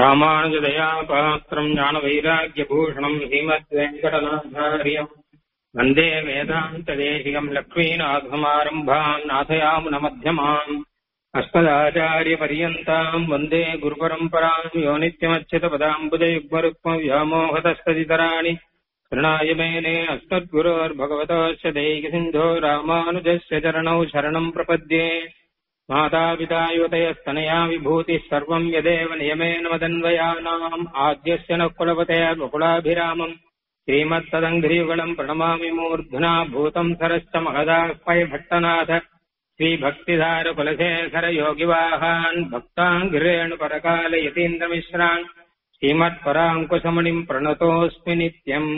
ராமானுஜதயாபாத்திரம் ஞானவைராக்கியபூஷணம் ஹீமத்வேங்கடநாதாரியம் வந்தே வேதாந்ததேசிகம் லக்ஷ்மீநாதசமாரம்பாம் நாசயாமுனமத்தியமாம் अस्मदाचार्यपर्यन्ताम् वन्दे गुरुपरम्पराम् यो नित्यमच्युतपदाम्बुजयुग्मरुक्मव्यामोहतस्तदितराणि शरणाय मेने अस्मद्गुरोर्भगवतोऽस्य दैकसिन्धो रामानुजस्य चरणौ शरणम् प्रपद्ये मातापिता युवतयस्तनया विभूतिः सर्वम् यदेव नियमेन मदन्वयानाम् आद्यस्य नः कुलपते बकुलाभिरामम् श्रीमत्तदङ्घ्रियुगलम् प्रणमामि मूर्ध्ना भूतम् सरश्च महदाह्वय भट्टनाथ श्रीभक्तिधारकुलशेखर योगिवाहान् भक्ताङ्गिरेणु परकाल यतीन्द्रमिश्रान् श्रीमत्पराङ्कुशमणिम् प्रणतोऽस्मि नित्यम्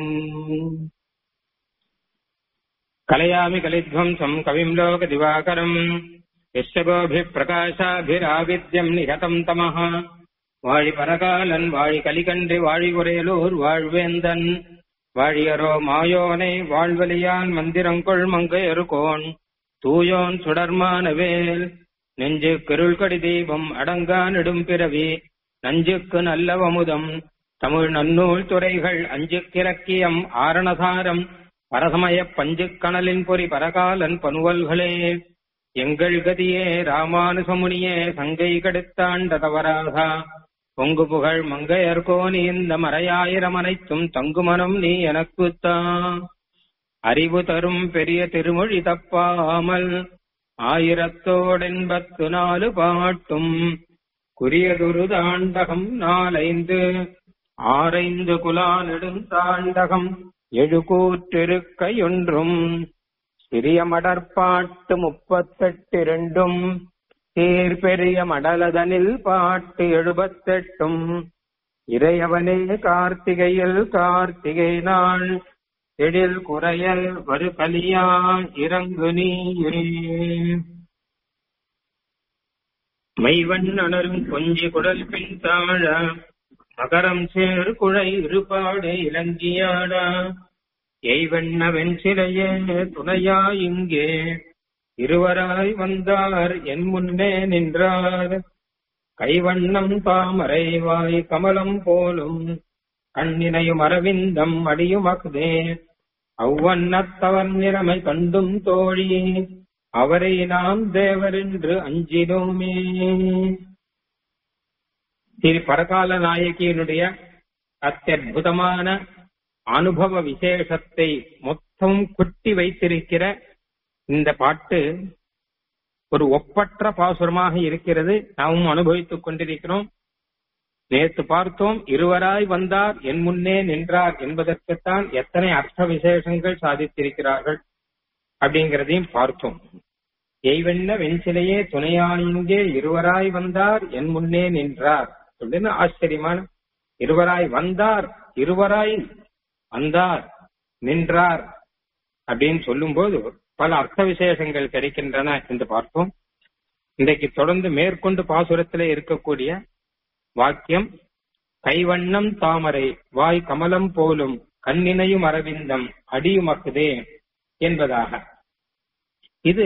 कलयामि कलिध्वंसम् कविम् लोकदिवाकरम् यस्य गोभिप्रकाशाभिराविद्यम् निहतम् तमः வாழி பரகாலன் வாழி கலிகன்றி வாழி உரையலூர் வாழ்வேந்தன் வாழியரோ மாயோனை வாழ்வலியான் மந்திரங்கொள் மங்கையருகோன் தூயோன் சுடர்மானவேல் நெஞ்சு கருள்கடி தீபம் அடங்கா நெடும் பிறவி நஞ்சுக்கு நல்லவமுதம் தமிழ் நன்னூல் துறைகள் அஞ்சு கிழக்கியம் ஆரணசாரம் பரசமய பஞ்சு கணலின் பொறி பரகாலன் பனுவல்களே எங்கள் கதியே ராமானுசமுனியே சங்கை கெடுத்தாண்ட தவறாகா பொங்கு புகழ் மங்கையர்கோனி இந்த மறையாயிரம் அனைத்தும் தங்குமனம் நீ எனக்குத்தா அறிவு தரும் பெரிய திருமொழி தப்பாமல் ஆயிரத்தோடெண்பத்து நாலு பாட்டும் குறியதுரு தாண்டகம் நாலைந்து ஆரைந்து குலா நெடுந்தாண்டகம் எழுகூற்றிருக்கையொன்றும் சிறிய மடற்பாட்டு முப்பத்தெட்டிரண்டும் சீர்பெரிய மடலதனில் பாட்டு எழுபத்தெட்டும் இறையவனே கார்த்திகையில் கார்த்திகை நாள் எழில் குறையல் வரு கலியான் இறங்கு நீயே மைவன் அணரும் கொஞ்சி குடல் பின் தாழ மகரம் சேர் குழை இருபாடு இலங்கியாடா எய்வண்ண வெண்சிலையே துணையா இங்கே இருவராய் வந்தார் என் முன்னே நின்றார் கைவண்ணம் தாமரை வாய் கமலம் போலும் கண்ணினையும் அரவிந்தம் அடியுமக்தே அவ்வண்ணத்தவர் நிறமை கண்டும் தோழி அவரை நாம் தேவரென்று அஞ்சினோமே திரு பரகால நாயகியினுடைய அத்தியுதமான அனுபவ விசேஷத்தை மொத்தம் குட்டி வைத்திருக்கிற இந்த பாட்டு ஒரு ஒப்பற்ற பாசுரமாக இருக்கிறது நாமும் அனுபவித்துக் கொண்டிருக்கிறோம் நேற்று பார்த்தோம் இருவராய் வந்தார் என் முன்னே நின்றார் என்பதற்குத்தான் எத்தனை அர்த்த விசேஷங்கள் சாதித்திருக்கிறார்கள் அப்படிங்கிறதையும் பார்த்தோம் எய்வெண்ண வெண்சிலையே துணையாயிங்கே இருவராய் வந்தார் என் முன்னே நின்றார் அப்படின்னு ஆச்சரியமான இருவராய் வந்தார் இருவராய் வந்தார் நின்றார் அப்படின்னு சொல்லும்போது பல அர்த்த விசேஷங்கள் கிடைக்கின்றன என்று பார்ப்போம் இன்றைக்கு தொடர்ந்து மேற்கொண்டு பாசுரத்திலே இருக்கக்கூடிய வாக்கியம் கைவண்ணம் தாமரை வாய் கமலம் போலும் கண்ணினையும் அரவிந்தம் அடியுமக்குதே என்பதாக இது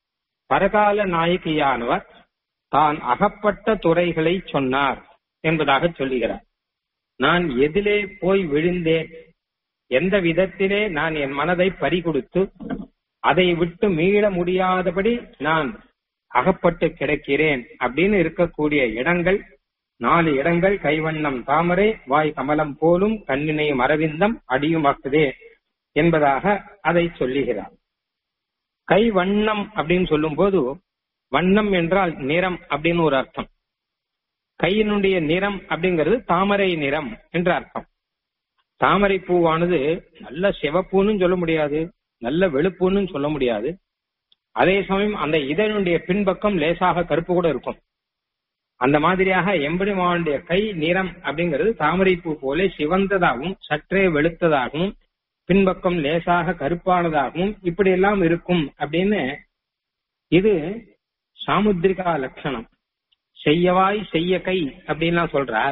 பரகால நாயகியானவர் தான் அகப்பட்ட துறைகளை சொன்னார் என்பதாக சொல்லுகிறார் நான் எதிலே போய் விழுந்தேன் எந்த விதத்திலே நான் என் மனதை பறிகொடுத்து அதை விட்டு மீள முடியாதபடி நான் அகப்பட்டு கிடக்கிறேன் அப்படின்னு இருக்கக்கூடிய இடங்கள் நாலு இடங்கள் கைவண்ணம் தாமரை வாய் கமலம் போலும் கண்ணினையும் அரவிந்தம் அடியுமாக்குதே என்பதாக அதை சொல்லுகிறார் கை வண்ணம் அப்படின்னு சொல்லும் போது வண்ணம் என்றால் நிறம் அப்படின்னு ஒரு அர்த்தம் கையினுடைய நிறம் அப்படிங்கிறது தாமரை நிறம் என்ற அர்த்தம் தாமரை பூவானது நல்ல சிவப்பூன்னு சொல்ல முடியாது நல்ல வெளுப்புன்னு சொல்ல முடியாது அதே சமயம் அந்த இதனுடைய பின்பக்கம் லேசாக கருப்பு கூட இருக்கும் அந்த மாதிரியாக எம்பெருமானுடைய கை நிறம் அப்படிங்கிறது தாமரை பூ போல சிவந்ததாகவும் சற்றே வெளுத்ததாகவும் பின்பக்கம் லேசாக கருப்பானதாகவும் இப்படி எல்லாம் இருக்கும் அப்படின்னு இது சாமுத்திரிகா லட்சணம் செய்யவாய் செய்ய கை அப்படின்லாம் சொல்றார்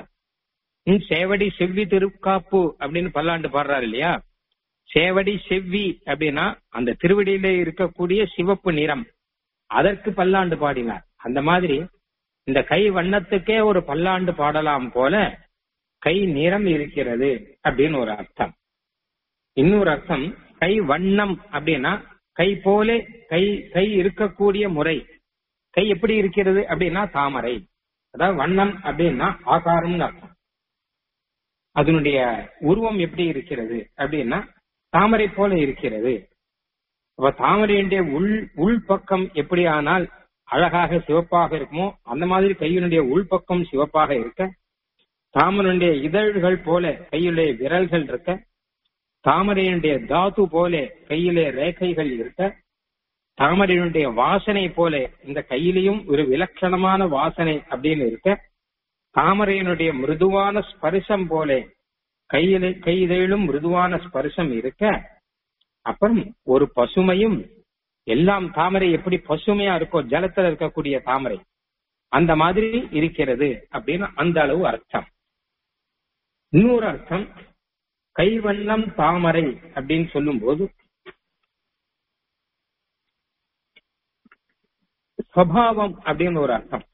சேவடி செவ்வி திருக்காப்பு அப்படின்னு பல்லாண்டு பாடுறாரு இல்லையா சேவடி செவ்வி அப்படின்னா அந்த திருவடியில இருக்கக்கூடிய சிவப்பு நிறம் அதற்கு பல்லாண்டு பாடினார் அந்த மாதிரி இந்த கை வண்ணத்துக்கே ஒரு பல்லாண்டு பாடலாம் போல கை நிறம் இருக்கிறது அப்படின்னு ஒரு அர்த்தம் இன்னொரு அர்த்தம் கை வண்ணம் அப்படின்னா கை போல கை கை இருக்கக்கூடிய முறை கை எப்படி இருக்கிறது அப்படின்னா தாமரை அதாவது வண்ணம் அப்படின்னா ஆகாரம்னு அர்த்தம் அதனுடைய உருவம் எப்படி இருக்கிறது அப்படின்னா தாமரை போல இருக்கிறது அப்ப தாமரையுடைய உள் உள்பக்கம் எப்படி ஆனால் அழகாக சிவப்பாக இருக்குமோ அந்த மாதிரி கையினுடைய உள்பக்கம் சிவப்பாக இருக்க தாமரையுடைய இதழ்கள் போல கையிலே விரல்கள் இருக்க தாமரையினுடைய தாத்து போல கையிலே ரேகைகள் இருக்க தாமரையினுடைய வாசனை போல இந்த கையிலையும் ஒரு விலட்சணமான வாசனை அப்படின்னு இருக்க தாமரையினுடைய மிருதுவான ஸ்பர்சம் போல கையில கையிலும் மிருதுவான ஸ்பர்சம் இருக்க அப்புறம் ஒரு பசுமையும் எல்லாம் தாமரை எப்படி பசுமையா இருக்கோ ஜலத்துல இருக்கக்கூடிய தாமரை அந்த மாதிரி இருக்கிறது அப்படின்னு அந்த அளவு அர்த்தம் இன்னொரு அர்த்தம் கைவண்ணம் தாமரை அப்படின்னு சொல்லும் போது ஸ்வபாவம் அப்படின்னு ஒரு அர்த்தம்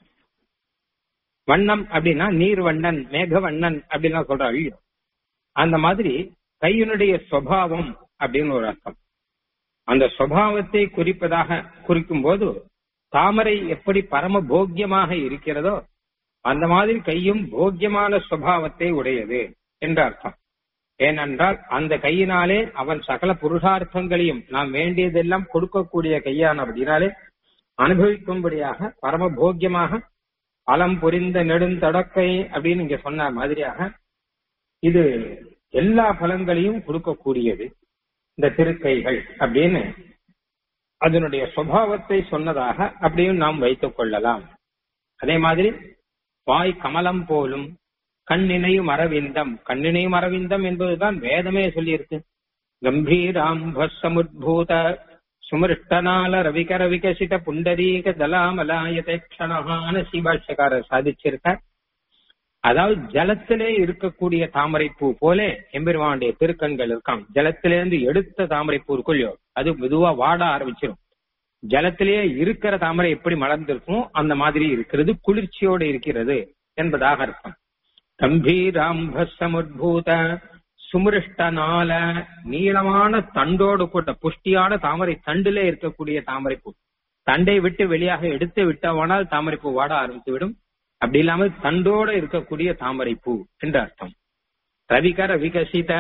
வண்ணம் அப்படின்னா நீர் வண்ணன் மேக வண்ணன் அப்படின்னு சொல்றாங்க ஐயோ அந்த மாதிரி கையினுடைய சுவாவம் அப்படின்னு ஒரு அர்த்தம் அந்த சுவாவத்தை குறிப்பதாக குறிக்கும் போது தாமரை எப்படி பரம போக்கியமாக இருக்கிறதோ அந்த மாதிரி கையும் போக்கியமான சுவாவத்தை உடையது என்ற அர்த்தம் ஏனென்றால் அந்த கையினாலே அவன் சகல புருஷார்த்தங்களையும் நாம் வேண்டியதெல்லாம் கொடுக்கக்கூடிய கையானபடினாலே அனுபவிக்கும்படியாக பரம போக்கியமாக பலம் புரிந்த நெடுந்தடக்கை அப்படின்னு இங்க சொன்ன மாதிரியாக இது எல்லா பலன்களையும் கொடுக்கக்கூடியது இந்த திருக்கைகள் அப்படின்னு அதனுடைய சுவாவத்தை சொன்னதாக அப்படியும் நாம் வைத்துக் கொள்ளலாம் அதே மாதிரி வாய் கமலம் போலும் கண்ணினையும் அரவிந்தம் கண்ணினையும் அரவிந்தம் என்பதுதான் வேதமே சொல்லியிருக்கு கம்பீராம்ப சமுத்பூத சுமிருஷ்டனால ரவிகர விகசித புண்டரீக தலாமலாயதை க்ஷணகான சீபாஷக்காரர் சாதிச்சிருக்கார் அதாவது ஜலத்திலே இருக்கக்கூடிய தாமரைப்பூ போல எம்பெருமானுடைய திருக்கண்கள் இருக்காம் ஜலத்திலேருந்து எடுத்த தாமரைப்பூ இருக்குள்ளோ அது மெதுவா வாட ஆரம்பிச்சிடும் ஜலத்திலேயே இருக்கிற தாமரை எப்படி மலர்ந்திருக்குமோ அந்த மாதிரி இருக்கிறது குளிர்ச்சியோடு இருக்கிறது என்பதாக அர்த்தம் கம்பீராம்ப சமுத்பூத சுமிருஷ்டனால நீளமான தண்டோடு கூட புஷ்டியான தாமரை தண்டிலே இருக்கக்கூடிய தாமரைப்பூ தண்டை விட்டு வெளியாக எடுத்து விட்டவனால் தாமரைப்பூ வாட ஆரம்பித்து விடும் அப்படி இல்லாமல் தண்டோட இருக்கக்கூடிய தாமரை பூ என்று அர்த்தம் ரவிகர விகசித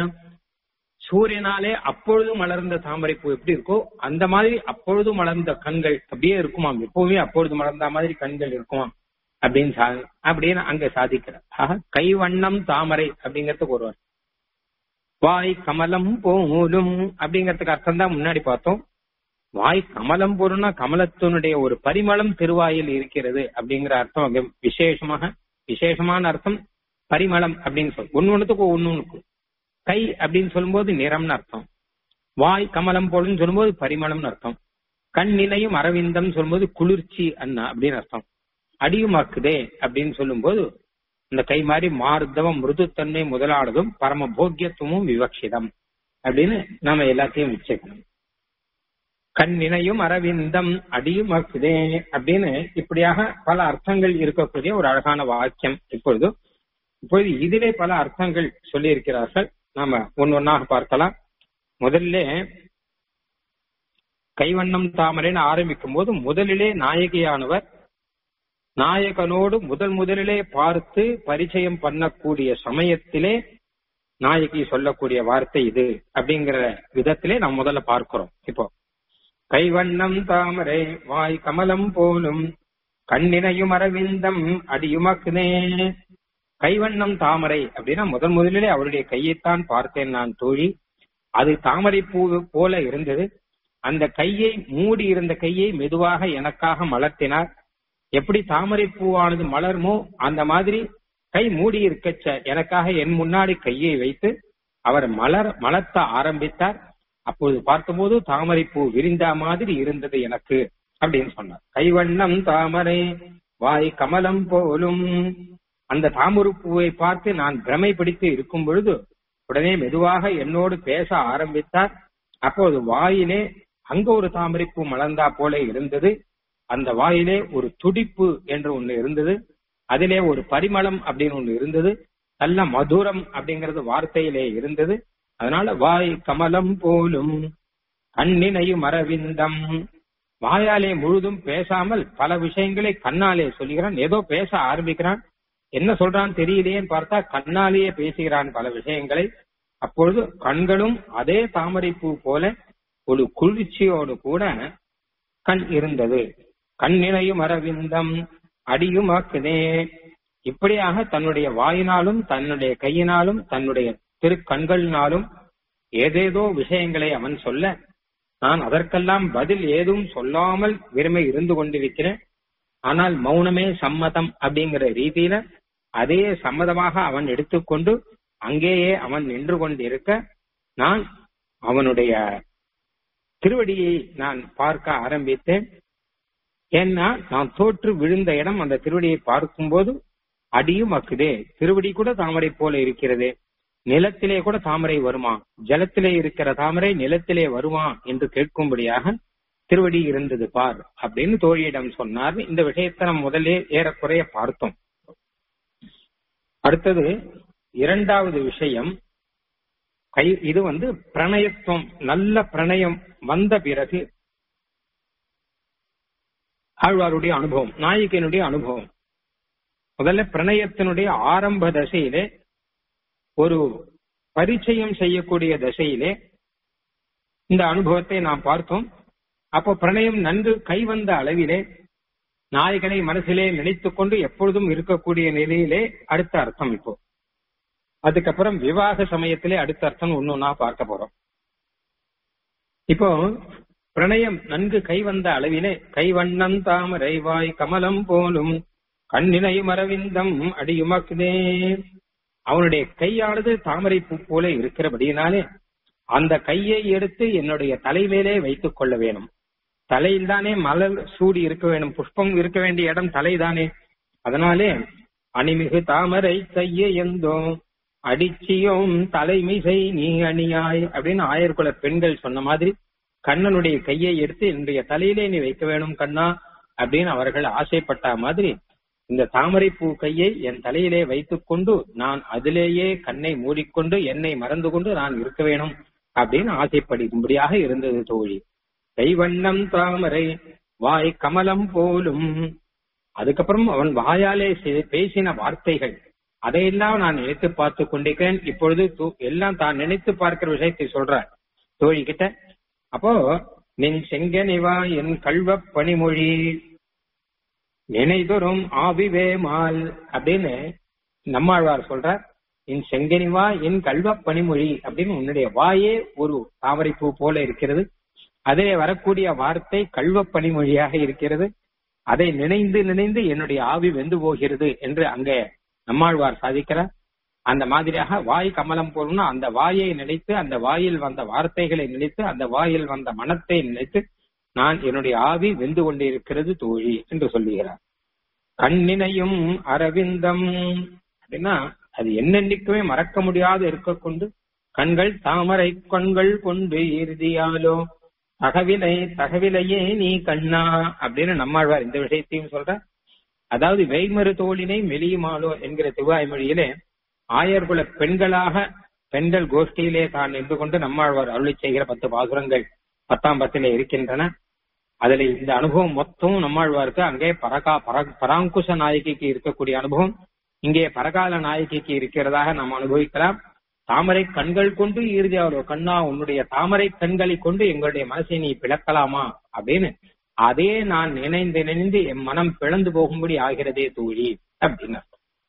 சூரியனாலே அப்பொழுதும் மலர்ந்த தாமரை பூ எப்படி இருக்கோ அந்த மாதிரி அப்பொழுதும் மலர்ந்த கண்கள் அப்படியே இருக்குமாம் எப்பவுமே அப்பொழுது மலர்ந்த மாதிரி கண்கள் இருக்குமாம் அப்படின்னு சா அப்படின்னு அங்க சாதிக்கிறார் ஆக கைவண்ணம் தாமரை அப்படிங்கறதுக்கு ஒருவர் வாய் கமலம் போலும் அப்படிங்கறதுக்கு அர்த்தம் தான் முன்னாடி பார்த்தோம் வாய் கமலம் போறோம்னா கமலத்தினுடைய ஒரு பரிமளம் திருவாயில் இருக்கிறது அப்படிங்கிற அர்த்தம் அங்க விசேஷமாக விசேஷமான அர்த்தம் பரிமளம் அப்படின்னு சொல்லு ஒன்னு ஒண்ணுத்துக்கும் ஒன்னு ஒண்ணுக்கும் கை அப்படின்னு சொல்லும்போது நிறம்னு அர்த்தம் வாய் கமலம் போலும் சொல்லும்போது பரிமளம்னு அர்த்தம் கண் நிலையும் அரவிந்தம் சொல்லும்போது குளிர்ச்சி அண்ணா அப்படின்னு அர்த்தம் அடியுமாக்குதே அப்படின்னு சொல்லும்போது இந்த கை மாதிரி மார்தவம் மிருதுத்தன்மை முதலானதும் பரம போக்கியத்துவமும் விவக்ஷிதம் அப்படின்னு நாம எல்லாத்தையும் வச்சுக்கணும் கண்ணினையும் அரவிந்தம் அடியும் அக்குதே அப்படின்னு இப்படியாக பல அர்த்தங்கள் இருக்கக்கூடிய ஒரு அழகான வாக்கியம் இப்பொழுது இப்பொழுது இதிலே பல அர்த்தங்கள் சொல்லி இருக்கிறார்கள் நாம ஒன்னு ஒன்னாக பார்க்கலாம் முதல்ல கைவண்ணம் தாமரைன்னு ஆரம்பிக்கும் போது முதலிலே நாயகியானவர் நாயகனோடு முதல் முதலிலே பார்த்து பரிச்சயம் பண்ணக்கூடிய சமயத்திலே நாயகி சொல்லக்கூடிய வார்த்தை இது அப்படிங்கிற விதத்திலே நாம் முதல்ல பார்க்கிறோம் இப்போ கைவண்ணம் தாமரை வாய் கமலம் போலும் கண்ணினையும் அரவிந்தம் அடியுமக்குனே கைவண்ணம் தாமரை அப்படின்னா முதன் முதலிலே அவருடைய கையைத்தான் பார்த்தேன் நான் தோழி அது தாமரை பூ போல இருந்தது அந்த கையை மூடி இருந்த கையை மெதுவாக எனக்காக மலர்த்தினார் எப்படி தாமரை பூவானது மலருமோ அந்த மாதிரி கை மூடி இருக்கச்ச எனக்காக என் முன்னாடி கையை வைத்து அவர் மலர் மலர்த்த ஆரம்பித்தார் அப்போது பார்த்தபோது தாமரை பூ விரிந்த மாதிரி இருந்தது எனக்கு அப்படின்னு சொன்னார் கைவண்ணம் தாமரை வாய் கமலம் போலும் அந்த தாமரை பூவை பார்த்து நான் பிரமை பிடித்து இருக்கும் பொழுது உடனே மெதுவாக என்னோடு பேச ஆரம்பித்தார் அப்போது வாயிலே அங்க ஒரு தாமரை பூ மலர்ந்தா போல இருந்தது அந்த வாயிலே ஒரு துடிப்பு என்று ஒண்ணு இருந்தது அதிலே ஒரு பரிமளம் அப்படின்னு ஒண்ணு இருந்தது நல்ல மதுரம் அப்படிங்கிறது வார்த்தையிலே இருந்தது அதனால வாய் கமலம் போலும் கண்ணினையும் அரவிந்தம் வாயாலே முழுதும் பேசாமல் பல விஷயங்களை கண்ணாலே சொல்லுகிறான் ஏதோ பேச ஆரம்பிக்கிறான் என்ன சொல்றான் தெரியலையேன்னு பார்த்தா கண்ணாலேயே பேசுகிறான் பல விஷயங்களை அப்பொழுது கண்களும் அதே தாமரைப்பூ போல ஒரு குளிர்ச்சியோடு கூட கண் இருந்தது கண்ணினையும் அரவிந்தம் அடியுமாக்குதே இப்படியாக தன்னுடைய வாயினாலும் தன்னுடைய கையினாலும் தன்னுடைய திருக்கண்களினாலும் ஏதேதோ விஷயங்களை அவன் சொல்ல நான் அதற்கெல்லாம் பதில் ஏதும் சொல்லாமல் விரும்பி இருந்து கொண்டிருக்கிறேன் ஆனால் மௌனமே சம்மதம் அப்படிங்கிற ரீதியில அதே சம்மதமாக அவன் எடுத்துக்கொண்டு அங்கேயே அவன் நின்று கொண்டிருக்க நான் அவனுடைய திருவடியை நான் பார்க்க ஆரம்பித்தேன் ஏன்னா நான் தோற்று விழுந்த இடம் அந்த திருவடியை பார்க்கும்போது அடியும் அக்குதே திருவடி கூட தாமரை போல இருக்கிறது நிலத்திலே கூட தாமரை வருமா ஜலத்திலே இருக்கிற தாமரை நிலத்திலே வருமா என்று கேட்கும்படியாக திருவடி இருந்தது பார் அப்படின்னு தோழியிடம் சொன்னார் இந்த விஷயத்தை நம்ம முதல்ல ஏறக்குறைய பார்த்தோம் அடுத்தது இரண்டாவது விஷயம் கை இது வந்து பிரணயத்துவம் நல்ல பிரணயம் வந்த பிறகு ஆழ்வாருடைய அனுபவம் நாயிகனுடைய அனுபவம் முதல்ல பிரணயத்தினுடைய ஆரம்ப தசையிலே ஒரு பரிச்சயம் செய்யக்கூடிய தசையிலே இந்த அனுபவத்தை நாம் பார்த்தோம் அப்போ பிரணயம் நன்கு கைவந்த அளவிலே நாயகனை மனசிலே நினைத்துக் கொண்டு எப்பொழுதும் இருக்கக்கூடிய நிலையிலே அடுத்த அர்த்தம் இப்போ அதுக்கப்புறம் விவாக சமயத்திலே அடுத்த அர்த்தம் ஒன்னொன்னா பார்க்க போறோம் இப்போ பிரணயம் நன்கு கைவந்த அளவிலே கைவண்ணம் தாமரை வாய் கமலம் போலும் கண்ணினை மரவிந்தம் அடியுமக்குதே அவனுடைய கையானது தாமரை பூ போல இருக்கிறபடியினாலே அந்த கையை எடுத்து என்னுடைய தலைமேலே வைத்துக் கொள்ள வேணும் தலையில் தானே மலர் சூடி இருக்க வேணும் புஷ்பம் இருக்க வேண்டிய இடம் தலைதானே அதனாலே அணிமிகு தாமரை கையை எந்தோ அடிச்சியும் தலைமிசை நீ அணியாய் அப்படின்னு ஆயர்குல பெண்கள் சொன்ன மாதிரி கண்ணனுடைய கையை எடுத்து என்னுடைய தலையிலே நீ வைக்க வேணும் கண்ணா அப்படின்னு அவர்கள் ஆசைப்பட்ட மாதிரி இந்த தாமரை பூ கையை என் தலையிலே வைத்துக் கொண்டு நான் அதிலேயே கண்ணை மூடிக்கொண்டு என்னை மறந்து கொண்டு நான் இருக்க வேணும் அப்படின்னு ஆசைப்படும்படியாக இருந்தது தோழி கைவண்ணம் தாமரை வாய் கமலம் போலும் அதுக்கப்புறம் அவன் வாயாலே பேசின வார்த்தைகள் அதையெல்லாம் நான் நினைத்து பார்த்து கொண்டிருக்கிறேன் இப்பொழுது எல்லாம் தான் நினைத்து பார்க்கிற விஷயத்தை சொல்றார் தோழி கிட்ட அப்போ நின் செங்கனிவா என் கல்வ பனிமொழி நினைதொரும் ஆவிவே மால் அப்படின்னு நம்மாழ்வார் சொல்றார் என் செங்கனிவா என் கல்வ பனிமொழி அப்படின்னு உன்னுடைய வாயே ஒரு தாமரை பூ போல இருக்கிறது அதிலே வரக்கூடிய வார்த்தை கல்வ பனிமொழியாக இருக்கிறது அதை நினைந்து நினைந்து என்னுடைய ஆவி வெந்து போகிறது என்று அங்கே நம்மாழ்வார் சாதிக்கிறார் அந்த மாதிரியாக வாய் கமலம் போலனா அந்த வாயை நினைத்து அந்த வாயில் வந்த வார்த்தைகளை நினைத்து அந்த வாயில் வந்த மனத்தை நினைத்து நான் என்னுடைய ஆவி வெந்து கொண்டிருக்கிறது தோழி என்று சொல்லுகிறார் கண்ணினையும் அரவிந்தம் அப்படின்னா அது என்னென்னைக்குமே மறக்க முடியாது இருக்க கொண்டு கண்கள் தாமரை கண்கள் கொண்டு இறுதியாலோ தகவிலை தகவிலையே நீ கண்ணா அப்படின்னு நம்மாழ்வார் இந்த விஷயத்தையும் சொல்ற அதாவது வெய்மறு தோழினை மெலியுமாலோ என்கிற திவாய்மொழியிலே ஆயர்குல பெண்களாக பெண்கள் கோஷ்டியிலே தான் நின்று கொண்டு நம்மாழ்வார் அருளி செய்கிற பத்து பாசுரங்கள் பத்தாம் பத்திலே இருக்கின்றன அதுல இந்த அனுபவம் மொத்தம் நம்மாழ்வாருக்கு அங்கே பரகா பர பராங்குஷ நாயகிக்கு இருக்கக்கூடிய அனுபவம் இங்கே பரகால நாயகிக்கு இருக்கிறதாக நாம் அனுபவிக்கலாம் தாமரை கண்கள் கொண்டு இறுதியாவோ கண்ணா உன்னுடைய தாமரை கண்களை கொண்டு எங்களுடைய மனசை நீ பிளக்கலாமா அப்படின்னு அதே நான் நினைந்து நினைந்து என் மனம் பிளந்து போகும்படி ஆகிறதே தூழி அப்படின்னு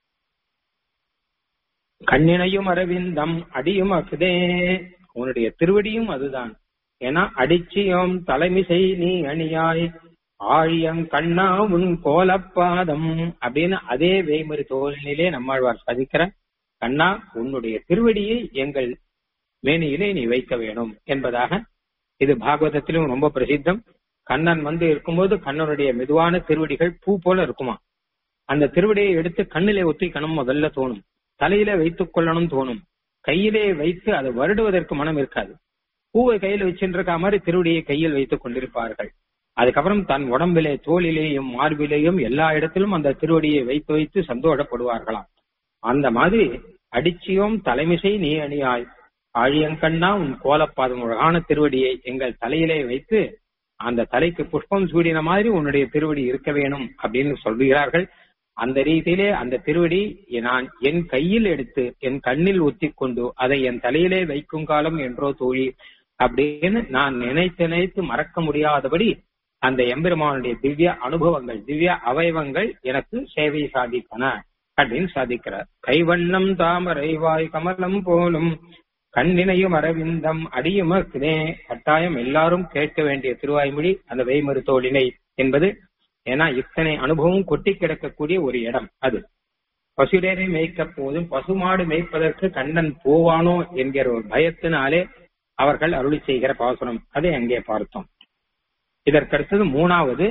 கண்ணினையும் அரவிந்தம் அடியும் அக்குதே உன்னுடைய திருவடியும் அதுதான் ஏன்னா அடிச்சியம் தலைமிசை நீ அணியாய் ஆழியம் கண்ணா உன் கோலப்பாதம் அப்படின்னு அதே வேய்மறி தோல்நிலே நம்மாழ்வார் சதிக்கிற கண்ணா உன்னுடைய திருவடியை எங்கள் மேனியிலே நீ வைக்க வேணும் என்பதாக இது பாகவதத்திலும் ரொம்ப பிரசித்தம் கண்ணன் வந்து இருக்கும்போது கண்ணனுடைய மெதுவான திருவடிகள் பூ போல இருக்குமா அந்த திருவடியை எடுத்து கண்ணிலே ஒத்திக்கணும் முதல்ல தோணும் தலையில வைத்துக் கொள்ளணும் தோணும் கையிலே வைத்து அதை வருடுவதற்கு மனம் இருக்காது பூவை கையில் வச்சுருக்க மாதிரி திருவடியை கையில் வைத்துக் கொண்டிருப்பார்கள் அதுக்கப்புறம் தன் உடம்பிலே தோளிலேயும் மார்பிலேயும் எல்லா இடத்திலும் அந்த திருவடியை வைத்து வைத்து சந்தோஷப்படுவார்களாம் அந்த மாதிரி அடிச்சியோம் தலைமிசை நீ அணியாய் ஆழியங்கண்ணா உன் கோலப்பாதம் அழகான திருவடியை எங்கள் தலையிலே வைத்து அந்த தலைக்கு புஷ்பம் சூடின மாதிரி உன்னுடைய திருவடி இருக்க வேணும் அப்படின்னு சொல்லுகிறார்கள் அந்த ரீதியிலே அந்த திருவடி நான் என் கையில் எடுத்து என் கண்ணில் ஒத்தி கொண்டு அதை என் தலையிலே வைக்கும் காலம் என்றோ தோழி அப்படின்னு நான் நினைத்து நினைத்து மறக்க முடியாதபடி அந்த எம்பெருமானுடைய திவ்ய அனுபவங்கள் திவ்ய அவயவங்கள் எனக்கு சேவை சாதித்தன அப்படின்னு சாதிக்கிறார் கைவண்ணம் தாமரை வாய் கமலம் போலும் கண்ணினையும் அரவிந்தம் அடியுமக்குதே கட்டாயம் எல்லாரும் கேட்க வேண்டிய திருவாய்மொழி அந்த வெய்மறு தோழினை என்பது ஏன்னா இத்தனை அனுபவம் கொட்டி கிடக்கக்கூடிய ஒரு இடம் அது பசுடேரை மேய்க்க போதும் பசுமாடு மேய்ப்பதற்கு கண்ணன் போவானோ என்கிற ஒரு பயத்தினாலே அவர்கள் அருளி செய்கிற பாசுரம் அதை அங்கே பார்த்தோம் இதற்கடுத்தது மூணாவது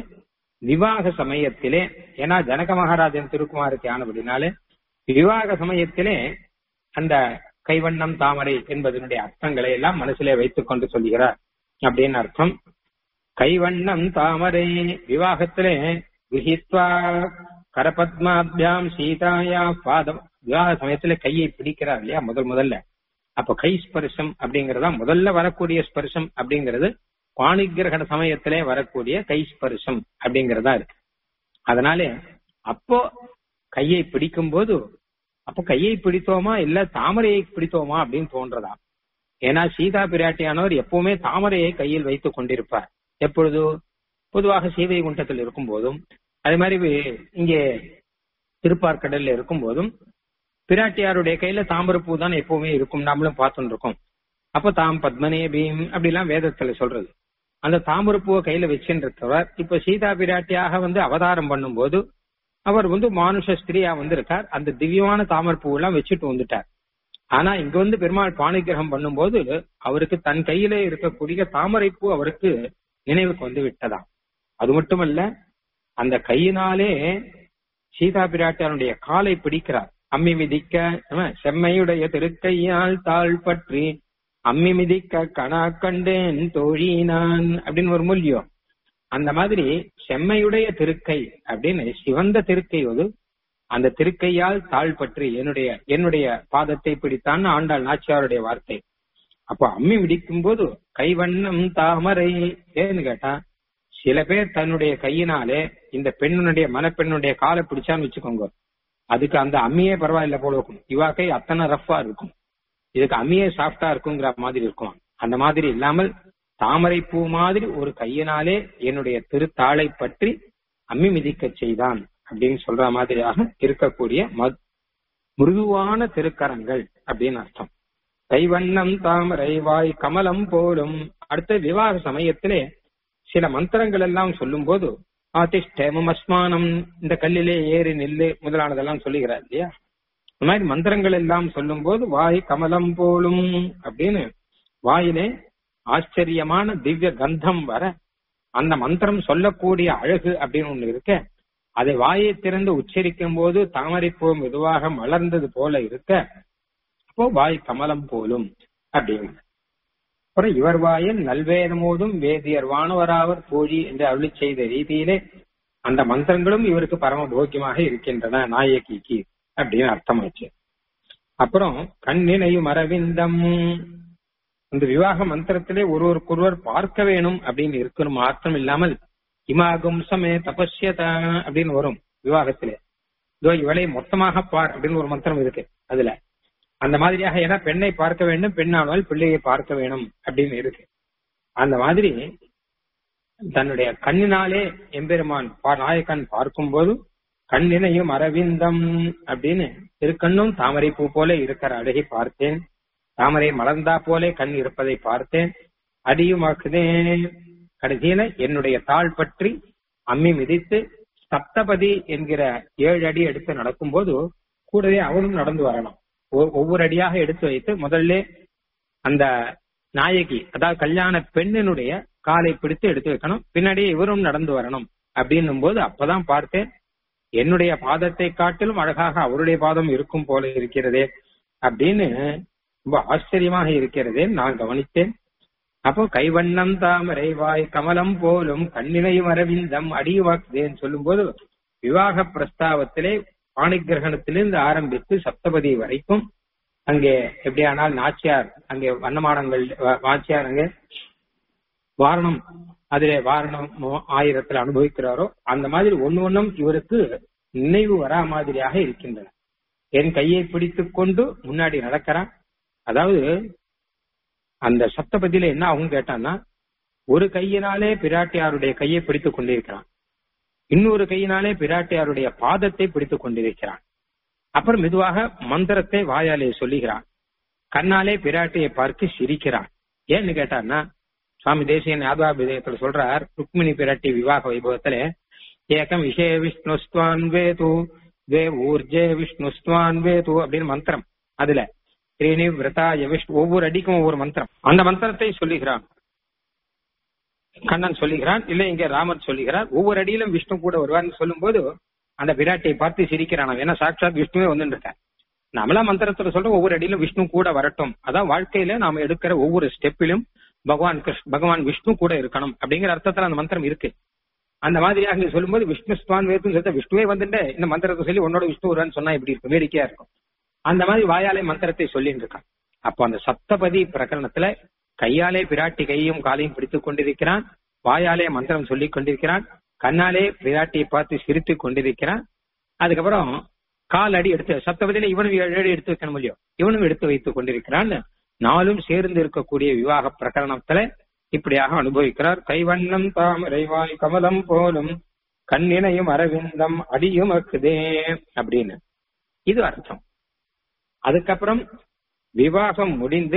விவாக சமயத்திலே ஏன்னா ஜனக மகாராஜன் திருக்குமாருக்கு ஆனபடினாலே விவாக சமயத்திலே அந்த கைவண்ணம் தாமரை என்பதனுடைய அர்த்தங்களை எல்லாம் மனசிலே வைத்துக் கொண்டு சொல்கிறார் அப்படின்னு அர்த்தம் கைவண்ணம் தாமரை விவாகத்திலே விஹித்வா கரபத்மாபியாம் சீதாயா பாதம் விவாக சமயத்துல கையை பிடிக்கிறார் இல்லையா முதல் முதல்ல அப்ப கை ஸ்பர்சம் அப்படிங்கறதா முதல்ல வரக்கூடிய ஸ்பர்சம் அப்படிங்கிறது பாணிகிரகண சமயத்திலே வரக்கூடிய கை ஸ்பர்சம் அப்படிங்கறதா இருக்கு அதனாலே அப்போ கையை பிடிக்கும் போது அப்போ கையை பிடித்தோமா இல்ல தாமரையை பிடித்தோமா அப்படின்னு தோன்றதா ஏன்னா சீதா பிராட்டியானவர் எப்பவுமே தாமரையை கையில் வைத்துக் கொண்டிருப்பார் எப்பொழுது பொதுவாக சீதை குண்டத்தில் இருக்கும் போதும் அதே மாதிரி இங்கே திருப்பார்கடல்ல இருக்கும் போதும் பிராட்டியாருடைய கையில தாமரப்பூ தான் எப்பவுமே இருக்கும் நாமளும் பார்த்துட்டு இருக்கோம் அப்ப தாம் பத்மனே பீம் அப்படிலாம் வேதத்துல சொல்றது அந்த தாமரப்பூவை கையில வச்சுட்டு இருக்கவர் இப்ப சீதா பிராட்டியாக வந்து அவதாரம் பண்ணும்போது அவர் வந்து மானுஷ ஸ்திரியா வந்திருக்கார் அந்த திவ்யமான தாமரப்பூ எல்லாம் வச்சுட்டு வந்துட்டார் ஆனா இங்க வந்து பெருமாள் பாணிகிரகம் பண்ணும்போது அவருக்கு தன் கையில இருக்கக்கூடிய தாமரைப்பூ அவருக்கு நினைவுக்கு வந்து விட்டதாம் அது மட்டுமல்ல அந்த கையினாலே சீதா பிராட்டியாருடைய காலை பிடிக்கிறார் அம்மி மிதிக்க செம்மையுடைய திருக்கையால் தாழ் பற்றி அம்மி மிதிக்க கணா கண்டேன் தோழி நான் அப்படின்னு ஒரு மூலியம் அந்த மாதிரி செம்மையுடைய திருக்கை அப்படின்னு சிவந்த திருக்கை அது அந்த திருக்கையால் தாழ் பற்றி என்னுடைய என்னுடைய பாதத்தை பிடித்தான் ஆண்டாள் நாச்சியாருடைய வார்த்தை அப்போ அம்மி மிதிக்கும் போது கைவண்ணம் தாமரை ஏன்னு கேட்டா சில பேர் தன்னுடைய கையினாலே இந்த பெண்ணுடைய மனப்பெண்ணுடைய காலை பிடிச்சான்னு வச்சுக்கோங்க அதுக்கு அந்த அம்மியே பரவாயில்ல போல இருக்கும் இவா கை அத்தனை ரஃபா இருக்கும் இதுக்கு அம்மியே சாஃப்டா இருக்குங்கிற மாதிரி இருக்கும் அந்த மாதிரி இல்லாமல் தாமரை பூ மாதிரி ஒரு கையினாலே என்னுடைய திருத்தாளை பற்றி அம்மி மிதிக்க செய்தான் அப்படின்னு சொல்ற மாதிரியாக இருக்கக்கூடிய மிருதுவான திருக்கரங்கள் அப்படின்னு அர்த்தம் கைவண்ணம் தாமரை வாய் கமலம் போலும் அடுத்த விவாக சமயத்திலே சில மந்திரங்கள் எல்லாம் சொல்லும் போது ஆதிஷ்டேமம் அஸ்மானம் இந்த கல்லிலே ஏறி நெல்லு முதலானதெல்லாம் சொல்லுகிறார் இல்லையா இந்த மாதிரி மந்திரங்கள் எல்லாம் சொல்லும் போது வாய் கமலம் போலும் அப்படின்னு வாயிலே ஆச்சரியமான திவ்ய கந்தம் வர அந்த மந்திரம் சொல்லக்கூடிய அழகு அப்படின்னு ஒண்ணு இருக்க அதை வாயை திறந்து உச்சரிக்கும் போது தாமரைப்பூ மெதுவாக மலர்ந்தது போல இருக்க அப்போ வாய் கமலம் போலும் அப்படின்னு அப்புறம் இவர் வாயில் நல்வேதமோதும் வேதியர் வானவராவர் தோழி என்று அருளி செய்த ரீதியிலே அந்த மந்திரங்களும் இவருக்கு பரம போக்கியமாக இருக்கின்றன நாயகிக்கு அப்படின்னு அர்த்தமாச்சு அப்புறம் கண்ணினையும் அரவிந்தம் இந்த விவாக மந்திரத்திலே ஒருவருக்கொருவர் பார்க்க வேணும் அப்படின்னு இருக்கணும் அர்த்தம் இல்லாமல் இமாகும் சமே தபஸ்யத அப்படின்னு வரும் விவாகத்திலே இதோ இவளை மொத்தமாக பார் அப்படின்னு ஒரு மந்திரம் இருக்கு அதுல அந்த மாதிரியாக ஏன்னா பெண்ணை பார்க்க வேண்டும் பெண்ணானால் பிள்ளையை பார்க்க வேணும் அப்படின்னு இருக்கு அந்த மாதிரி தன்னுடைய கண்ணினாலே எம்பெருமான் நாயக்கன் பார்க்கும்போது கண்ணினையும் அரவிந்தம் அப்படின்னு திருக்கண்ணும் தாமரை பூ போல இருக்கிற அழகை பார்த்தேன் தாமரை மலர்ந்தா போலே கண் இருப்பதை பார்த்தேன் அடியுமாக்குதேன் கடைசியில என்னுடைய தாள் பற்றி அம்மி மிதித்து சப்தபதி என்கிற ஏழு அடி எடுத்து நடக்கும்போது கூடவே அவனும் நடந்து வரணும் ஒவ்வொரு அடியாக எடுத்து வைத்து முதல்ல அந்த நாயகி அதாவது கல்யாண பெண்ணினுடைய காலை பிடித்து எடுத்து வைக்கணும் பின்னாடியே இவரும் நடந்து வரணும் அப்படின்னும் போது அப்பதான் பார்த்தேன் என்னுடைய பாதத்தை காட்டிலும் அழகாக அவருடைய பாதம் இருக்கும் போல இருக்கிறதே அப்படின்னு ரொம்ப ஆச்சரியமாக இருக்கிறதே நான் கவனித்தேன் அப்போ கைவண்ணம் தாமரை வாய் கமலம் போலும் கண்ணினையும் அரவிந்தம் அடிவாக்குதேன்னு சொல்லும்போது விவாக பிரஸ்தாவத்திலே பாணிகிரகணத்திலிருந்து ஆரம்பித்து சப்தபதி வரைக்கும் அங்கே எப்படியானால் நாச்சியார் அங்கே வண்ணமானங்கள் வாச்சியார் அங்கே வாரணம் அதிலே வாரணம் ஆயிரத்தில் அனுபவிக்கிறாரோ அந்த மாதிரி ஒன்னு ஒன்னும் இவருக்கு நினைவு வரா மாதிரியாக இருக்கின்றன என் கையை பிடித்துக் கொண்டு முன்னாடி நடக்கிறான் அதாவது அந்த சப்தபதியில என்ன ஆகும் கேட்டான்னா ஒரு கையினாலே பிராட்டியாருடைய கையை பிடித்துக் கொண்டிருக்கிறான் இன்னொரு கையினாலே பிராட்டியாருடைய பாதத்தை பிடித்துக் கொண்டிருக்கிறான் அப்புறம் மெதுவாக மந்திரத்தை வாயாலே சொல்லுகிறான் கண்ணாலே பிராட்டியை பார்த்து சிரிக்கிறான் ஏன்னு கேட்டான்னா சுவாமி தேசியன் யாதவா விதயத்துல சொல்றார் ருக்மிணி பிராட்டி விவாக வைபவத்துல ஏகம் விஷய விஷ்ணுஸ்துவான் வேது வே ஊர்ஜே விஷ்ணுஸ்துவான் வேது அப்படின்னு மந்திரம் அதுல ஸ்ரீனி விரதாய விஷ்ணு ஒவ்வொரு அடிக்கும் ஒவ்வொரு மந்திரம் அந்த மந்திரத்தை சொல்லுகிறான் கண்ணன் சொல்லுகிறான் இல்ல இங்க ராமர் சொல்லுகிறார் ஒவ்வொரு அடியிலும் விஷ்ணு கூட வருவார்னு சொல்லும்போது அந்த விராட்டியை பார்த்து சிரிக்கிறான் ஏன்னா சாட்சாத் விஷ்ணுவே வந்துட்டு இருக்கார் நம்மளா மந்திரத்துல சொல்ற ஒவ்வொரு அடியிலும் விஷ்ணு கூட வரட்டும் அதான் வாழ்க்கையில நாம எடுக்கிற ஒவ்வொரு ஸ்டெப்பிலும் பகவான் கிருஷ்ண பகவான் விஷ்ணு கூட இருக்கணும் அப்படிங்கிற அர்த்தத்துல அந்த மந்திரம் இருக்கு அந்த மாதிரியாக நீங்க சொல்லும்போது விஷ்ணு ஸ்வான் வேத்துன்னு சொல்லிட்டு விஷ்ணுவே வந்துட்டு இந்த மந்திரத்தை சொல்லி உன்னோட விஷ்ணு வருவான்னு சொன்னா எப்படி இருக்கும் வேடிக்கையா இருக்கும் அந்த மாதிரி வாயாலே மந்திரத்தை சொல்லிட்டு இருக்கான் அப்போ அந்த சப்தபதி பிரகரணத்துல கையாலே பிராட்டி கையும் காலையும் பிடித்துக் கொண்டிருக்கிறான் வாயாலே மந்திரம் சொல்லிக் கொண்டிருக்கிறான் கண்ணாலே பிராட்டியை பார்த்து சிரித்துக் கொண்டிருக்கிறான் அதுக்கப்புறம் கால் அடி எடுத்து சப்தபதியில இவனும் ஏழு அடி எடுத்து வைக்கணும் இல்லையோ இவனும் எடுத்து வைத்துக் கொண்டிருக்கிறான் நாளும் சேர்ந்து இருக்கக்கூடிய விவாக பிரகரணத்துல இப்படியாக அனுபவிக்கிறார் கைவண்ணம் தாமரைவாய் கமலம் போலும் கண்ணினையும் அரவிந்தம் அடியும் அக்குதே அப்படின்னு இது அர்த்தம் அதுக்கப்புறம் விவாகம் முடிந்து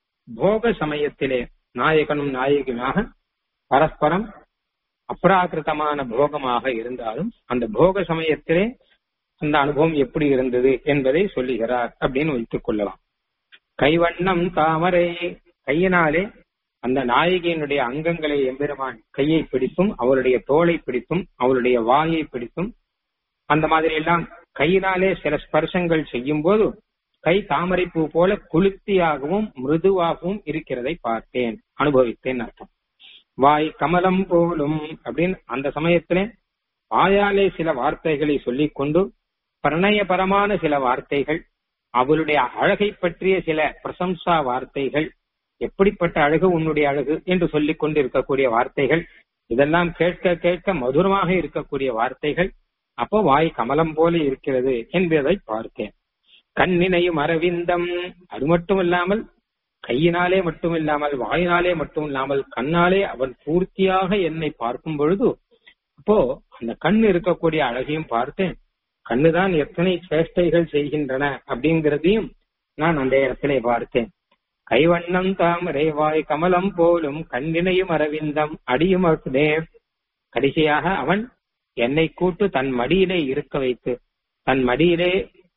போக சமயத்திலே நாயகனும் நாயகியுமாக பரஸ்பரம் அப்ராகிருத்தமான போகமாக இருந்தாலும் அந்த போக சமயத்திலே அந்த அனுபவம் எப்படி இருந்தது என்பதை சொல்லுகிறார் அப்படின்னு வைத்துக் கொள்ளலாம் கைவண்ணம் தாமரை கையினாலே அந்த நாயகியினுடைய அங்கங்களை எம்பெருமான் கையை பிடித்தும் அவருடைய தோலை பிடித்தும் அவருடைய வாயை பிடித்தும் அந்த மாதிரி எல்லாம் கையினாலே சில ஸ்பர்சங்கள் செய்யும் போது கை தாமரை பூ போல குளுத்தியாகவும் மிருதுவாகவும் இருக்கிறதை பார்த்தேன் அனுபவித்தேன் அர்த்தம் வாய் கமலம் போலும் அப்படின்னு அந்த சமயத்திலே வாயாலே சில வார்த்தைகளை சொல்லிக் கொண்டு பிரணயபரமான சில வார்த்தைகள் அவளுடைய அழகை பற்றிய சில பிரசம்சா வார்த்தைகள் எப்படிப்பட்ட அழகு உன்னுடைய அழகு என்று சொல்லிக் கொண்டு இருக்கக்கூடிய வார்த்தைகள் இதெல்லாம் கேட்க கேட்க மதுரமாக இருக்கக்கூடிய வார்த்தைகள் அப்போ வாய் கமலம் போல இருக்கிறது என்பதை பார்த்தேன் கண்ணினையும் அரவிந்தம் அது மட்டும் இல்லாமல் கையினாலே மட்டும் இல்லாமல் வாயினாலே மட்டும் இல்லாமல் கண்ணாலே அவன் பூர்த்தியாக என்னை பார்க்கும் பொழுது அப்போ அந்த கண் இருக்கக்கூடிய அழகையும் பார்த்தேன் கண்ணுதான் எத்தனை சேஷ்டைகள் செய்கின்றன அப்படிங்கிறதையும் நான் அந்த இடத்திலே பார்த்தேன் கைவண்ணம் தாமரை வாய் கமலம் போலும் கண்ணினையும் அரவிந்தம் அடியும் அக்குதே கடைசியாக அவன் என்னை கூட்டு தன் மடியிலே இருக்க வைத்து தன் மடியிலே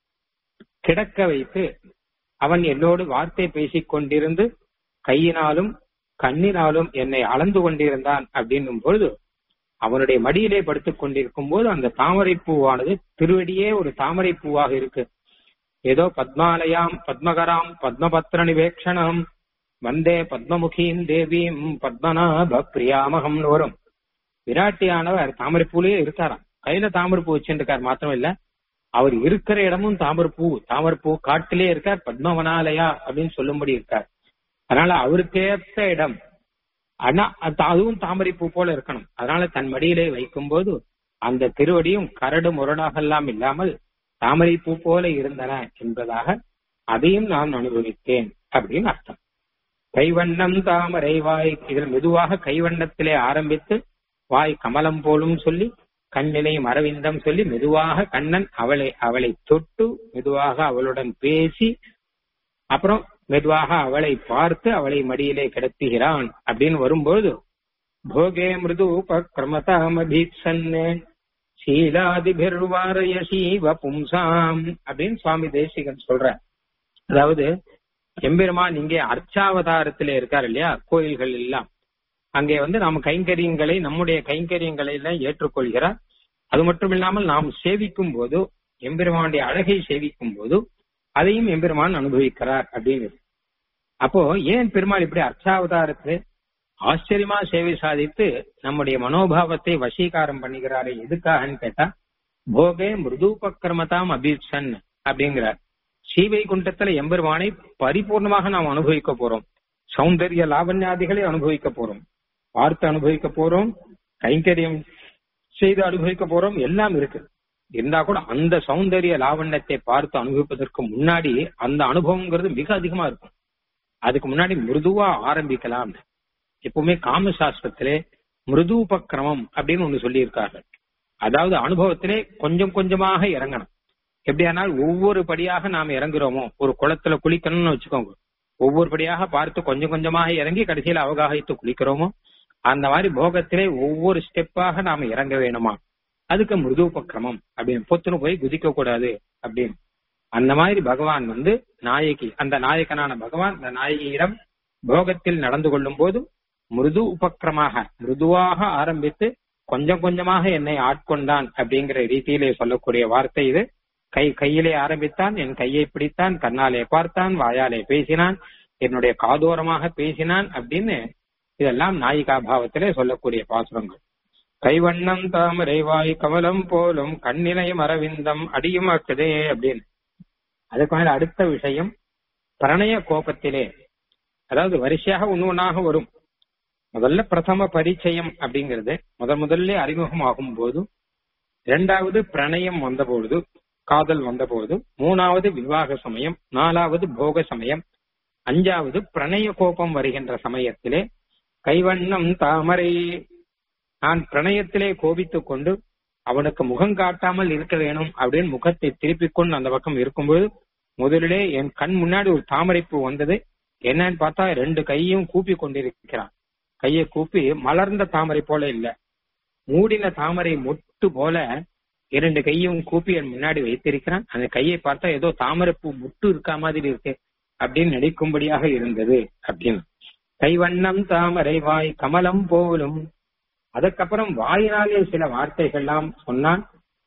கிடக்க வைத்து அவன் என்னோடு வார்த்தை பேசிக் கொண்டிருந்து கையினாலும் கண்ணினாலும் என்னை அளந்து கொண்டிருந்தான் அப்படின்னும் பொழுது அவனுடைய மடியிலே படுத்துக் கொண்டிருக்கும் போது அந்த தாமரை பூவானது திருவடியே ஒரு தாமரை பூவாக இருக்கு ஏதோ பத்மாலயாம் பத்மகராம் பத்மபத்ர நிவேக்ஷணம் வந்தே பத்மமுகீம் தேவீம் பத்மநாப பிரியாமகம்னு வரும் விராட்டியானவர் தாமரைப்பூலயே இருக்காராம் கையில தாமரைப்பூ வச்சுருக்கார் மாத்திரம் இல்ல அவர் இருக்கிற இடமும் தாமரைப்பூ தாமரைப்பூ காட்டிலே இருக்கார் பத்மவனாலயா அப்படின்னு சொல்லும்படி இருக்கார் அதனால அவருக்கேற்ற இடம் ஆனா அதுவும் தாமரைப்பூ போல இருக்கணும் அதனால தன் மடியிலே வைக்கும் போது அந்த திருவடியும் கரடு முரடாக எல்லாம் இல்லாமல் தாமரை பூ போல இருந்தன என்பதாக அதையும் நான் அனுபவித்தேன் அப்படின்னு அர்த்தம் கைவண்ணம் தாமரை வாய் இதில் மெதுவாக கைவண்ணத்திலே ஆரம்பித்து வாய் கமலம் போலும் சொல்லி கண்ணினையும் அரவிந்தம் சொல்லி மெதுவாக கண்ணன் அவளை அவளை தொட்டு மெதுவாக அவளுடன் பேசி அப்புறம் மெதுவாக அவளை பார்த்து அவளை மடியிலே கிடத்துகிறான் அப்படின்னு வரும்போது போகே மிருது உபக்ரமதாமபீப்சன்னே சீலாதிபிர்வாரய சீவ பும்சாம் அப்படின்னு சுவாமி தேசிகன் சொல்ற அதாவது எம்பெருமான் இங்கே அர்ச்சாவதாரத்திலே இருக்கார் இல்லையா கோயில்கள் எல்லாம் அங்கே வந்து நாம் கைங்கரியங்களை நம்முடைய கைங்கரியங்களை எல்லாம் ஏற்றுக்கொள்கிறார் அது மட்டும் இல்லாமல் நாம் சேவிக்கும் போது எம்பெருமானுடைய அழகை சேவிக்கும் போது அதையும் எம்பெருமான் அனுபவிக்கிறார் அப்படின்னு அப்போ ஏன் பெருமாள் இப்படி அர்ச்சாவதாரத்திலே ஆச்சரியமா சேவை சாதித்து நம்முடைய மனோபாவத்தை வசீகாரம் பண்ணுகிறாரு எதுக்காகன்னு கேட்டா போகே மிருதுபக்கிரமதாம் அபீட்சன் அப்படிங்கிறார் ஸ்ரீவைகுண்டத்துல எம்பெருமானை பரிபூர்ணமாக நாம் அனுபவிக்க போறோம் சௌந்தரிய லாவண்யாதிகளை அனுபவிக்க போறோம் பார்த்து அனுபவிக்க போறோம் கைங்கரியம் செய்து அனுபவிக்க போறோம் எல்லாம் இருக்கு இருந்தா கூட அந்த சௌந்தரிய லாவண்யத்தை பார்த்து அனுபவிப்பதற்கு முன்னாடி அந்த அனுபவங்கிறது மிக அதிகமா இருக்கும் அதுக்கு முன்னாடி மிருதுவா ஆரம்பிக்கலாம் எப்பவுமே காமசாஸ்திரத்திலே மிருதுபக்கிரமம் அப்படின்னு ஒண்ணு சொல்லியிருக்கார்கள் அதாவது அனுபவத்திலே கொஞ்சம் கொஞ்சமாக இறங்கணும் எப்படியானால் ஒவ்வொரு படியாக நாம் இறங்குறோமோ ஒரு குளத்துல குளிக்கணும்னு வச்சுக்கோங்க ஒவ்வொரு படியாக பார்த்து கொஞ்சம் கொஞ்சமாக இறங்கி கடைசியில அவகாகித்து குளிக்கிறோமோ அந்த மாதிரி போகத்திலே ஒவ்வொரு ஸ்டெப்பாக நாம இறங்க வேணுமா அதுக்கு மிருதுபக்கிரமம் அப்படின்னு பொத்துன்னு போய் குதிக்க கூடாது அப்படின்னு அந்த மாதிரி பகவான் வந்து நாயகி அந்த நாயகனான பகவான் அந்த நாயகியிடம் போகத்தில் நடந்து கொள்ளும் போது மிருது உபக்கிரமாக மிருதுவாக ஆரம்பித்து கொஞ்சம் கொஞ்சமாக என்னை ஆட்கொண்டான் அப்படிங்கிற ரீதியிலே சொல்லக்கூடிய வார்த்தை இது கை கையிலே ஆரம்பித்தான் என் கையை பிடித்தான் கண்ணாலே பார்த்தான் வாயாலே பேசினான் என்னுடைய காதோரமாக பேசினான் அப்படின்னு இதெல்லாம் நாயிகா பாவத்திலே சொல்லக்கூடிய பாசுரங்கள் கைவண்ணம் தாமரை வாய் கமலம் போலும் கண்ணிலையும் அரவிந்தம் அடியுமாக்குதே அப்படின்னு அதுக்கு மேல அடுத்த விஷயம் பிரணய கோபத்திலே அதாவது வரிசையாக ஒண்ணு ஒன்னாக வரும் முதல்ல பிரதம பரிச்சயம் அப்படிங்கிறது முதல் முதல்ல அறிமுகம் ஆகும் போது இரண்டாவது பிரணயம் வந்த பொழுது காதல் வந்த பொழுது மூணாவது விவாக சமயம் நாலாவது போக சமயம் அஞ்சாவது பிரணய கோபம் வருகின்ற சமயத்திலே கைவண்ணம் தாமரை நான் பிரணயத்திலே கோபித்துக் கொண்டு அவனுக்கு முகம் காட்டாமல் இருக்க வேணும் அப்படின்னு முகத்தை திருப்பிக் கொண்டு அந்த பக்கம் இருக்கும்போது முதலிலே என் கண் முன்னாடி ஒரு தாமரைப்பூ வந்தது என்னன்னு பார்த்தா ரெண்டு கையும் கூப்பி கொண்டிருக்கிறான் கையை கூப்பி மலர்ந்த தாமரை போல இல்ல மூடின தாமரை மொட்டு போல இரண்டு கையும் கூப்பி என் முன்னாடி வைத்திருக்கிறான் அந்த கையை பார்த்தா ஏதோ தாமரைப்பூ முட்டு இருக்கா மாதிரி இருக்கு அப்படின்னு நினைக்கும்படியாக இருந்தது அப்படின்னு கைவண்ணம் தாமரை வாய் கமலம் போலும் அதுக்கப்புறம் வாயினாலே சில வார்த்தைகள்லாம் சொன்னான்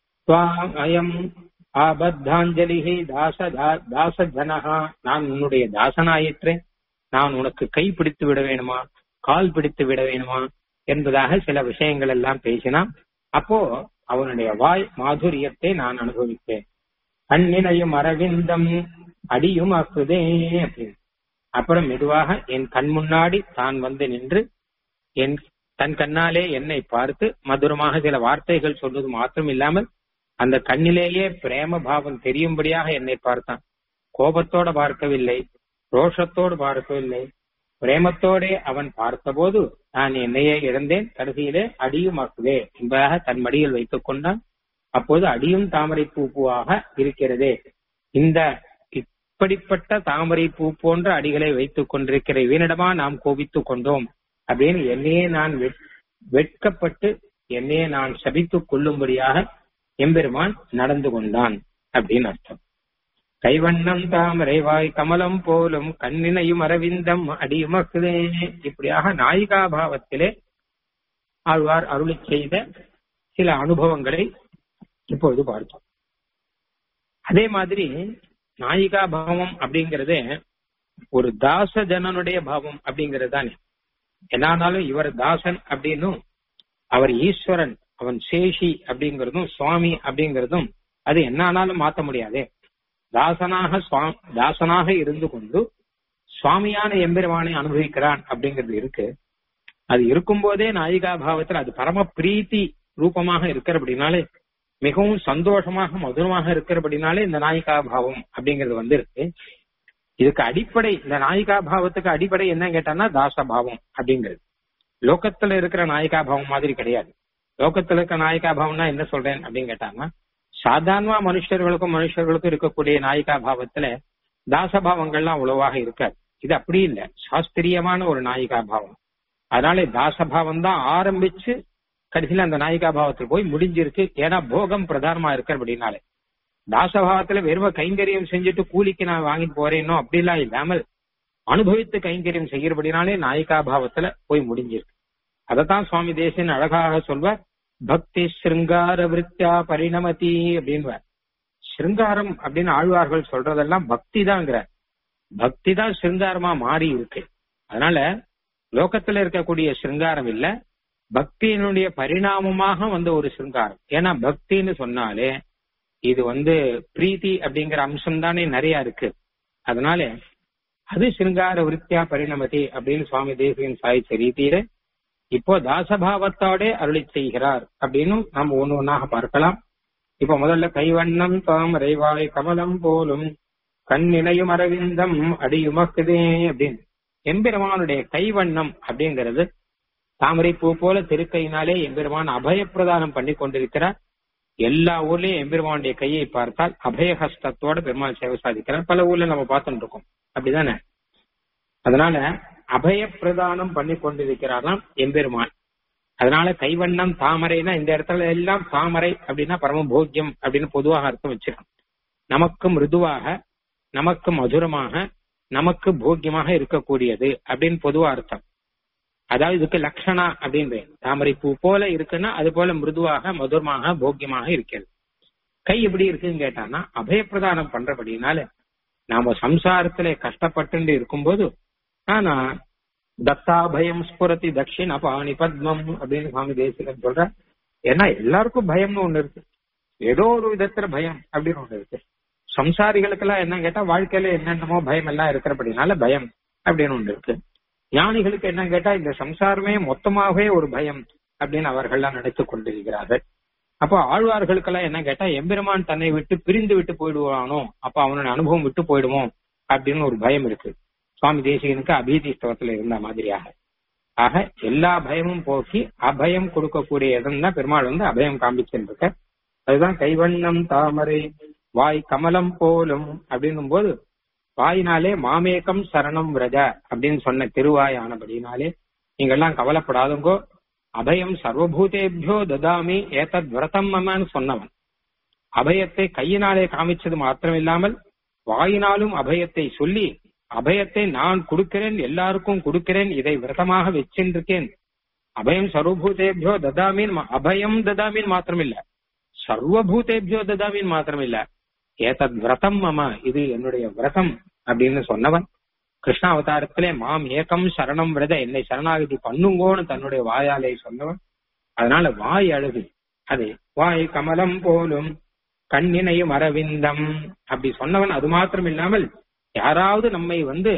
அயம் ஆபத்தாஞ்சலிகை தாச தாச ஜனகா நான் உன்னுடைய தாசனாயிற்றேன் நான் உனக்கு கை பிடித்து விட வேணுமா கால் பிடித்து விட வேணுமா என்பதாக சில விஷயங்கள் எல்லாம் பேசினான் அப்போ அவனுடைய வாய் மாதுரியத்தை நான் அனுபவித்தேன் கண்ணினையும் அரவிந்தம் அடியும் ஆக்குதே அப்படின்னு அப்புறம் மெதுவாக என் கண் முன்னாடி தான் வந்து நின்று என் தன் கண்ணாலே என்னை பார்த்து மதுரமாக சில வார்த்தைகள் சொல்வது மாத்திரம் இல்லாமல் அந்த கண்ணிலேயே பிரேம பாவம் தெரியும்படியாக என்னை பார்த்தான் கோபத்தோட பார்க்கவில்லை ரோஷத்தோடு பார்க்கவில்லை பிரேமத்தோடே அவன் பார்த்தபோது நான் என்னையே இழந்தேன் கடைசியிலே அடியும் ஆக்குதே என்பதாக தன் மடியில் வைத்துக் கொண்டான் அப்போது அடியும் தாமரை பூ பூவாக இருக்கிறதே இந்த இப்படிப்பட்ட தாமரை பூ போன்ற அடிகளை வைத்துக் கொண்டிருக்கிற இவனிடமா நாம் கோபித்துக் கொண்டோம் அப்படின்னு என்னையே நான் வெட்கப்பட்டு என்னையே நான் சபித்துக் கொள்ளும்படியாக எம்பெருமான் நடந்து கொண்டான் அப்படின்னு அர்த்தம் கைவண்ணம் தாமரை வாய் கமலம் போலும் கண்ணினையும் அரவிந்தம் அடியுமக்குதே இப்படியாக நாயிகா பாவத்திலே ஆழ்வார் அருளி செய்த சில அனுபவங்களை இப்பொழுது பார்த்தோம் அதே மாதிரி நாயிகா பாவம் அப்படிங்கறது ஒரு தாச ஜனனுடைய பாவம் அப்படிங்கிறது தானே என்னானாலும் இவர் தாசன் அப்படின்னும் அவர் ஈஸ்வரன் அவன் சேஷி அப்படிங்கறதும் சுவாமி அப்படிங்கறதும் அது என்ன ஆனாலும் மாத்த முடியாதே தாசனாக தாசனாக இருந்து கொண்டு சுவாமியான எம்பெருமானை அனுபவிக்கிறான் அப்படிங்கிறது இருக்கு அது இருக்கும் போதே நாயிகா பாவத்தில் அது பரம பிரீத்தி ரூபமாக இருக்கிறபடினாலே மிகவும் சந்தோஷமாக மதுரமாக இருக்கிறபடினாலே இந்த நாயிகா பாவம் அப்படிங்கிறது வந்திருக்கு இதுக்கு அடிப்படை இந்த நாயிகா பாவத்துக்கு அடிப்படை என்ன கேட்டான்னா தாச பாவம் அப்படிங்கிறது லோகத்துல இருக்கிற நாயிகா பாவம் மாதிரி கிடையாது லோகத்துல இருக்கிற நாயிகா பாவம்னா என்ன சொல்றேன் அப்படின்னு கேட்டாங்கன்னா சாதாரணமா மனுஷர்களுக்கும் மனுஷர்களுக்கும் இருக்கக்கூடிய நாயிகா பாவத்துல தாசபாவங்கள்லாம் அவ்வளவாக இருக்காது இது அப்படி இல்ல சாஸ்திரியமான ஒரு நாயிகா பாவம் அதனால தாசபாவம் தான் ஆரம்பிச்சு கடைசியில அந்த நாயிகா பாவத்தில் போய் முடிஞ்சிருக்கு ஏன்னா போகம் பிரதானமா இருக்கிறபடினாலே தாசபாவத்துல வெறும் கைங்கரியம் செஞ்சுட்டு கூலிக்கு நான் வாங்கிட்டு போறேனோ அப்படிலாம் இல்லாமல் அனுபவித்து கைங்கரியம் செய்கிறபடினாலே நாயிகா பாவத்துல போய் முடிஞ்சிருக்கு அதத்தான் சுவாமி தேசியன் அழகாக சொல்வார் பக்தி ஸ்ருங்கார விருத்தியா பரிணமதி அப்படின்வார் ஸ்ருங்காரம் அப்படின்னு ஆழ்வார்கள் சொல்றதெல்லாம் பக்தி தான்ங்கிற பக்தி தான் ஸ்ருங்காரமா மாறி இருக்கு அதனால லோகத்துல இருக்கக்கூடிய சிருங்காரம் இல்ல பக்தியினுடைய பரிணாமமாக வந்த ஒரு சிருங்காரம் ஏன்னா பக்தின்னு சொன்னாலே இது வந்து பிரீத்தி அப்படிங்கிற அம்சம் தானே நிறைய இருக்கு அதனால அது சிருங்கார விருத்தியா பரிணமதி அப்படின்னு சுவாமி தேசிகன் சாய்ச்ச ரீதியில இப்போ தாசபாவத்தோட அருளி செய்கிறார் அப்படின்னு நம்ம ஒண்ணு ஒன்னாக பார்க்கலாம் இப்ப முதல்ல கைவண்ணம் தாமரை வாய் கமலம் போலும் கண்ணினையும் அரவிந்தம் அடியுமக்குதே அப்படின்னு எம்பெருமானுடைய கைவண்ணம் அப்படிங்கிறது தாமரை பூ போல திருக்கையினாலே எம்பெருமான் அபயப்பிரதானம் பண்ணி கொண்டிருக்கிறார் எல்லா ஊர்லயும் எம்பெருமானுடைய கையை பார்த்தால் அபயஹஸ்தத்தோட பெருமாள் சேவை சாதிக்கிறார் பல ஊர்ல நம்ம பார்த்துட்டு இருக்கோம் அப்படிதானே அதனால அபயப்பிரதானம் பண்ணி கொண்டிருக்கிறாராம் எம்பெருமான் அதனால கைவண்ணம் தாமரைனா இந்த இடத்துல எல்லாம் தாமரை அப்படின்னா பரமபோக்கியம் அப்படின்னு பொதுவாக அர்த்தம் வச்சிருக்கோம் நமக்கு மிருதுவாக நமக்கு மதுரமாக நமக்கு போக்கியமாக இருக்கக்கூடியது அப்படின்னு பொதுவா அர்த்தம் அதாவது இதுக்கு லட்சணா அப்படின்னு தாமரை பூ போல இருக்குன்னா அது போல மிருதுவாக மதுரமாக போக்கியமாக இருக்கிறது கை எப்படி இருக்குன்னு கேட்டான்னா அபயப்பிரதானம் பண்றபடினால நாம சம்சாரத்துல கஷ்டப்பட்டு இருக்கும்போது ஆனா தத்தாபயம் ஸ்புரதி தட்சிண பாணி பத்மம் அப்படின்னு சுவாமி தேசிகன் சொல்ற ஏன்னா எல்லாருக்கும் பயம்னு ஒண்ணு இருக்கு ஏதோ ஒரு விதத்துல பயம் அப்படின்னு ஒண்ணு இருக்கு சம்சாரிகளுக்கெல்லாம் என்ன கேட்டா வாழ்க்கையில என்னென்னமோ பயம் எல்லாம் இருக்கிறபடினால பயம் அப்படின்னு ஒண்ணு இருக்கு ஞானிகளுக்கு என்ன கேட்டா இந்த சம்சாரமே மொத்தமாகவே ஒரு பயம் அப்படின்னு அவர்கள்லாம் நினைத்துக் கொண்டிருக்கிறார்கள் அப்போ ஆழ்வார்களுக்கெல்லாம் என்ன கேட்டா எம்பெருமான் தன்னை விட்டு பிரிந்து விட்டு போயிடுவானோ அப்ப அவனுடைய அனுபவம் விட்டு போயிடுமோ அப்படின்னு ஒரு பயம் இருக்கு சுவாமி தேசிகனுக்கு அபீதி ஸ்தவத்துல இருந்த மாதிரியாக ஆக எல்லா பயமும் போக்கி அபயம் கொடுக்கக்கூடிய இடம் தான் பெருமாள் வந்து அபயம் காமிச்சிருக்க அதுதான் கைவண்ணம் தாமரை வாய் கமலம் போலும் அப்படின்னும் போது வாயினாலே மாமேகம் சரணம் விரஜ அப்படின்னு சொன்ன திருவாய் ஆனபடினாலே நீங்க எல்லாம் கவலைப்படாதுங்கோ அபயம் சர்வபூதேபியோ ததாமி ஏதத் விரதம் மமன்னு சொன்னவன் அபயத்தை கையினாலே காமிச்சது மாத்திரம் இல்லாமல் வாயினாலும் அபயத்தை சொல்லி அபயத்தை நான் கொடுக்கிறேன் எல்லாருக்கும் கொடுக்கிறேன் இதை விரதமாக வச்சிருக்கேன் அபயம் சர்வபூதேபியோ ததாமின் அபயம் ததாமின் மாத்திரம் இல்ல சர்வபூதேபியோ ததாமின் மாத்திரம் இல்ல ஏதத் விரதம் மம இது என்னுடைய விரதம் அப்படின்னு சொன்னவன் கிருஷ்ண அவதாரத்திலே மாம் ஏகம் சரணம் விரத என்னை சரணாகதி பண்ணுங்கோன்னு தன்னுடைய வாயாலே சொன்னவன் அதனால வாய் அழகு அது வாய் கமலம் போலும் கண்ணினையும் அரவிந்தம் அப்படி சொன்னவன் அது மாத்திரம் இல்லாமல் யாராவது நம்மை வந்து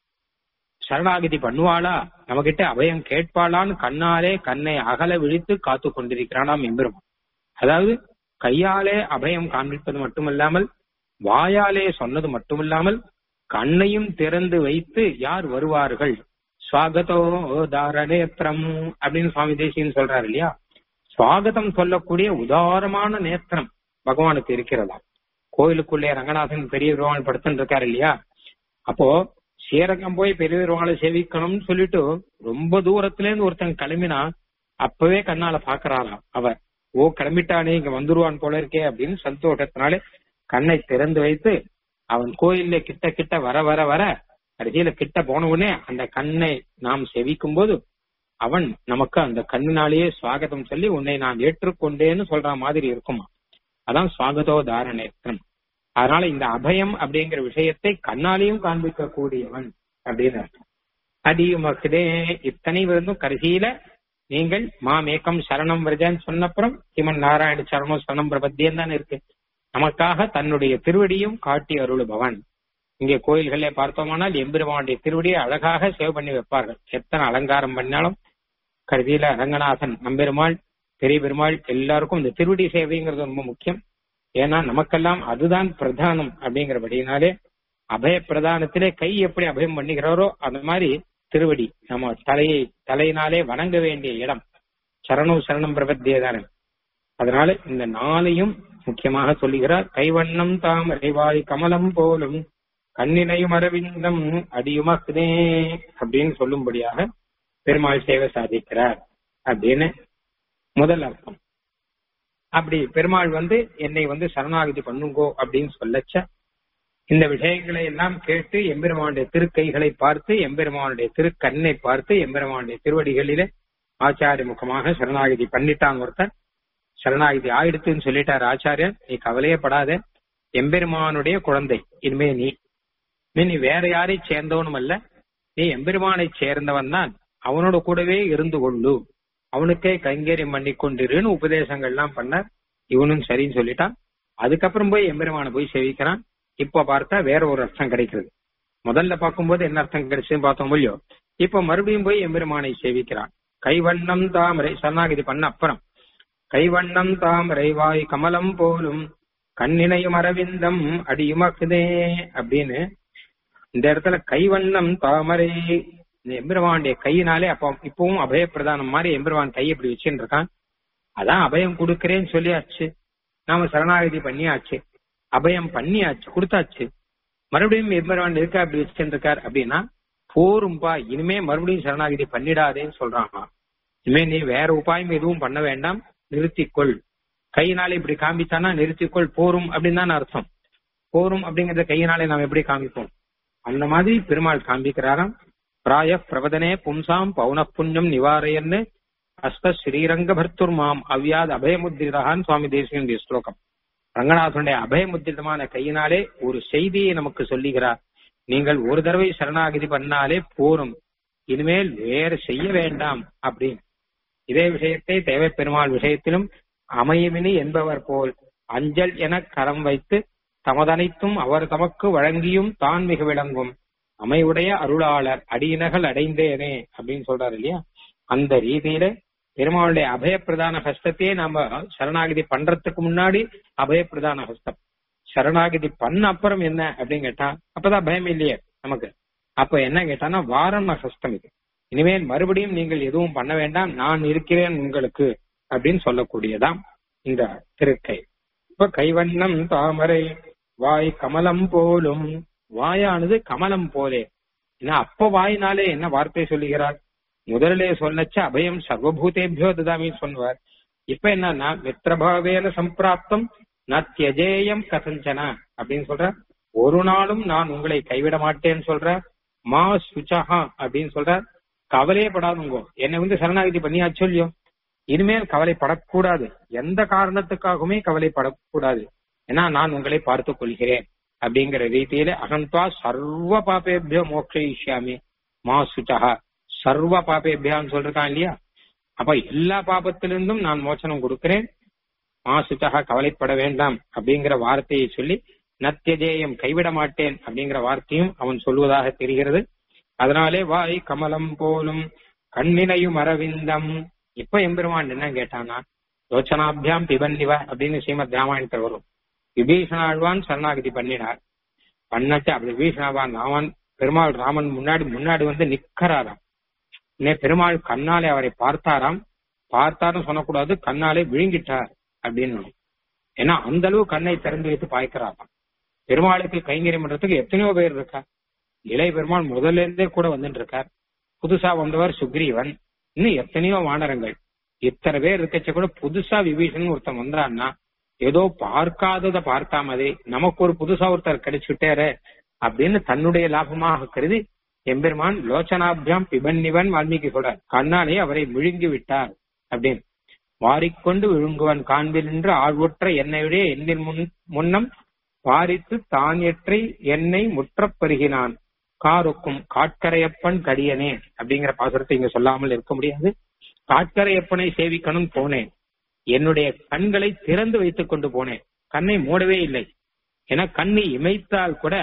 சரணாகதி பண்ணுவாளா நம்மகிட்ட அபயம் கேட்பாளான்னு கண்ணாலே கண்ணை அகல விழித்து காத்து கொண்டிருக்கிறானாம் எம்பெருமான் அதாவது கையாலே அபயம் காண்பிப்பது மட்டுமல்லாமல் வாயாலே சொன்னது மட்டுமில்லாமல் கண்ணையும் திறந்து வைத்து யார் வருவார்கள் சுவாகதோ தாரணேத்திரம் அப்படின்னு சுவாமி தேசியன் சொல்றாரு இல்லையா சுவாகதம் சொல்லக்கூடிய உதாரமான நேத்திரம் பகவானுக்கு இருக்கிறதா கோயிலுக்குள்ளே ரங்கநாதன் பெரிய பெருமாள் படுத்துட்டு இருக்காரு இல்லையா அப்போ ஸ்ரீரங்கம் போய் பெரிய பெருமாளை சேவிக்கணும்னு சொல்லிட்டு ரொம்ப தூரத்துல இருந்து ஒருத்தன் கிளம்பினா அப்பவே கண்ணால பாக்குறாராம் அவர் ஓ கிளம்பிட்டானே இங்க வந்துருவான் போல இருக்கே அப்படின்னு சந்தோஷத்தினாலே கண்ணை திறந்து வைத்து அவன் கோயில்ல கிட்ட கிட்ட வர வர வர கடைசியில கிட்ட போன உடனே அந்த கண்ணை நாம் செவிக்கும் போது அவன் நமக்கு அந்த கண்ணினாலேயே சுவாகதம் சொல்லி உன்னை நான் ஏற்றுக்கொண்டேன்னு சொல்ற மாதிரி இருக்குமா அதான் சுவாகதோ தாரணேத்திரம் அதனால இந்த அபயம் அப்படிங்கிற விஷயத்தை கண்ணாலேயும் காண்பிக்க கூடியவன் அப்படின்னு அர்த்தம் அதிகமாக்குதே இத்தனை இருந்தும் கடைசியில நீங்கள் மாமேக்கம் சரணம் விரஜான்னு சொன்னப்புறம் சிவன் நாராயண சரணம் சரணம் பிரபத்தியம் தானே இருக்கு நமக்காக தன்னுடைய திருவடியும் காட்டி அருளுபவன் இங்கே கோயில்களே பார்த்தோமானால் எம்பெருமானுடைய திருவடியை அழகாக சேவ் பண்ணி வைப்பார்கள் எத்தனை அலங்காரம் பண்ணாலும் கடைசியில ரங்கநாதன் நம்பெருமாள் பெரிய பெருமாள் எல்லாருக்கும் இந்த திருவடி சேவைங்கிறது ரொம்ப முக்கியம் ஏன்னா நமக்கெல்லாம் அதுதான் பிரதானம் அப்படிங்கிறபடினாலே அபய பிரதானத்திலே கை எப்படி அபயம் பண்ணுகிறாரோ அந்த மாதிரி திருவடி நம்ம தலையை தலையினாலே வணங்க வேண்டிய இடம் சரணம் சரணம் பிரபத்தியதானே அதனால இந்த நாளையும் முக்கியமாக சொல்லுகிறார் கைவண்ணம் தாம் அறிவாய் கமலம் போலும் கண்ணினையும் அரவிந்தம் அடியுமக்குதே அப்படின்னு சொல்லும்படியாக பெருமாள் சேவை சாதிக்கிறார் அப்படின்னு முதல் அர்த்தம் அப்படி பெருமாள் வந்து என்னை வந்து சரணாகதி பண்ணுங்கோ அப்படின்னு சொல்லச்ச இந்த விஷயங்களை எல்லாம் கேட்டு எம்பெருமானுடைய திருக்கைகளை பார்த்து எம்பெருமானுடைய திருக்கண்ணை பார்த்து எம்பெருமானுடைய திருவடிகளிலே ஆச்சாரிய முகமாக சரணாகதி பண்ணிட்டாங்க ஒருத்தர் சரணாகதி ஆயிடுத்துன்னு சொல்லிட்டார் ஆச்சாரியர் நீ கவலையே படாத எம்பெருமானுடைய குழந்தை இனிமே நீ நீ வேற யாரை சேர்ந்தவனும் அல்ல நீ எம்பெருமானை சேர்ந்தவன் தான் அவனோட கூடவே இருந்து கொள்ளு அவனுக்கே கைங்கரியம் பண்ணி கொண்டிருன்னு உபதேசங்கள்லாம் பண்ணார் இவனும் சரின்னு சொல்லிட்டான் அதுக்கப்புறம் போய் எம்பெருமான போய் சேவிக்கிறான் இப்ப பார்த்தா வேற ஒரு அர்த்தம் கிடைக்கிறது முதல்ல பார்க்கும்போது என்ன அர்த்தம் கிடைச்சுன்னு பார்த்தோம் இல்லையோ இப்ப மறுபடியும் போய் எம்பெருமானை சேவிக்கிறான் கைவண்ணம் தாமரை சரணாகிதி பண்ண அப்புறம் கைவண்ணம் தாமரை வாய் கமலம் போலும் கண்ணினையும் அரவிந்தம் அடியுமக்குதே அப்படின்னு இந்த இடத்துல கைவண்ணம் தாமரை இந்த எம்பெருமானுடைய கையினாலே அப்ப இப்பவும் அபயப்பிரதானம் மாதிரி எம்பெருமான் கை இப்படி வச்சுட்டு இருக்கான் அதான் அபயம் கொடுக்கறேன்னு சொல்லியாச்சு நாம சரணாகதி பண்ணியாச்சு அபயம் பண்ணியாச்சு கொடுத்தாச்சு மறுபடியும் எம்பெருமான் இருக்கா அப்படி வச்சுட்டு இருக்கார் அப்படின்னா போரும்பா இனிமே மறுபடியும் சரணாகதி பண்ணிடாதேன்னு சொல்றாங்க இனிமே நீ வேற உபாயம் எதுவும் பண்ண வேண்டாம் நிறுத்திக்கொள் கையினாலே இப்படி காமிச்சானா நிறுத்திக்கொள் போரும் அப்படின்னு தான் அர்த்தம் போரும் அப்படிங்கறத கையினாலே நாம் எப்படி காமிப்போம் அந்த மாதிரி பெருமாள் காண்பிக்கிறாராம் பிராய பிரபதனே பும்சாம் பௌன புண்ணியம் நிவாரையன்னு அஸ்த ஸ்ரீரங்க பர்த்துர் மாம் அவ்யாத் அபயமுத்திரகான் சுவாமி தேசிகனுடைய ஸ்லோகம் ரங்கநாதனுடைய அபயமுத்திரமான கையினாலே ஒரு செய்தியை நமக்கு சொல்லுகிறார் நீங்கள் ஒரு தடவை சரணாகதி பண்ணாலே போரும் இனிமேல் வேறு செய்ய வேண்டாம் அப்படின்னு இதே விஷயத்தை தேவை பெருமாள் விஷயத்திலும் அமையவினி என்பவர் போல் அஞ்சல் என கரம் வைத்து தமதனைத்தும் அவர் தமக்கு வழங்கியும் தான் மிக விளங்கும் அமைவுடைய அருளாளர் அடியினகள் அடைந்தேனே அப்படின்னு சொல்றாரு இல்லையா அந்த ரீதியில பெருமாளுடைய அபயப்பிரதான ஹஸ்தத்தையே நாம சரணாகதி பண்றதுக்கு முன்னாடி அபயப்பிரதான ஹஸ்தம் சரணாகதி பண்ண அப்புறம் என்ன அப்படின்னு கேட்டா அப்பதான் பயம் இல்லையே நமக்கு அப்ப என்ன கேட்டானா வாரண ஹஸ்தம் இது இனிமேல் மறுபடியும் நீங்கள் எதுவும் பண்ண வேண்டாம் நான் இருக்கிறேன் உங்களுக்கு அப்படின்னு சொல்லக்கூடியதாம் இந்த திருக்கை இப்ப கைவண்ணம் தாமரை வாய் கமலம் போலும் வாயானது கமலம் போலே ஏன்னா அப்ப வாயினாலே என்ன வார்த்தை சொல்லுகிறார் முதலிலே சொல்லச்ச அபயம் சர்வபூதேபியோ ததாமின்னு சொல்லுவார் இப்ப என்னன்னா மித்திரபாவேன சம்பிராப்தம் நத்தியஜேயம் கசஞ்சனா அப்படின்னு சொல்ற ஒரு நாளும் நான் உங்களை கைவிட மாட்டேன்னு சொல்ற மா சுச்சஹா அப்படின்னு சொல்ற கவலையே படாதுங்கோ என்னை வந்து சரணாகதி பண்ணியாச்சு இல்லையோ இனிமேல் கவலைப்படக்கூடாது எந்த காரணத்துக்காகவுமே கவலைப்படக்கூடாது ஏன்னா நான் உங்களை பார்த்துக் கொள்கிறேன் அப்படிங்கிற ரீதியில அகந்தா சர்வ பாபேபியோ மோக்ஷயிஷ்யாமி மா சுச்சஹா சர்வ பாபேபியான்னு சொல்றான் இல்லையா அப்ப எல்லா பாபத்திலிருந்தும் நான் மோச்சனம் கொடுக்கிறேன் மாசுச்சகா கவலைப்பட வேண்டாம் அப்படிங்கிற வார்த்தையை சொல்லி நத்தியஜேயம் கைவிட மாட்டேன் அப்படிங்கிற வார்த்தையும் அவன் சொல்வதாக தெரிகிறது அதனாலே வாய் கமலம் போலும் கண்ணினையும் அரவிந்தம் இப்ப எம்பெருமான் என்ன கேட்டானா யோசனாபியாம் பிபன்னிவ அப்படின்னு ஸ்ரீமத் ராமாயணத்தில் வரும் விபீஷணாழ்வான் சரணாகதி பண்ணினார் பண்ணச்சு அப்படி விபீஷணாவான் ராமன் பெருமாள் ராமன் முன்னாடி முன்னாடி வந்து நிக்கறாராம் நே பெருமாள் கண்ணாலே அவரை பார்த்தாராம் பார்த்தாரும் சொல்லக்கூடாது கண்ணாலே விழுங்கிட்டார் அப்படின்னு ஏன்னா அந்த அளவு கண்ணை திறந்து வைத்து பாய்க்கிறாராம் பெருமாளுக்கு கைங்கரியம் பண்றதுக்கு எத்தனையோ பேர் இருக்கா இளைய பெருமாள் முதல்ல இருந்தே கூட வந்துட்டு இருக்கார் புதுசா வந்தவர் சுக்ரீவன் இன்னும் எத்தனையோ வானரங்கள் இத்தனை பேர் இருக்கச்ச கூட புதுசா விபீஷன் ஒருத்தன் வந்தான்னா ஏதோ பார்க்காதத பார்க்காமதே நமக்கு ஒரு புதுசா ஒருத்தர் கிடைச்சுட்டாரு அப்படின்னு தன்னுடைய லாபமாக கருதி எம்பெருமான் லோச்சனாபியாம் பிபன்னிவன் வால்மீகி சொல்றார் கண்ணாலே அவரை விழுங்கி விட்டார் அப்படின்னு வாரிக்கொண்டு விழுங்குவன் காண்பில் என்று ஆழ்வுற்ற என்னையுடைய எண்ணில் முன் முன்னம் பாரித்து தான் எற்றை என்னை முற்றப் பெருகினான் காருக்கும் காட்கரையப்பன் கடியனே அப்படிங்கிற பாசுரத்தை இங்க சொல்லாமல் இருக்க முடியாது காட்கரையப்பனை சேவிக்கணும் போனேன் என்னுடைய கண்களை திறந்து வைத்துக் கொண்டு போனேன் கண்ணை மூடவே இல்லை ஏன்னா கண்ணை இமைத்தால் கூட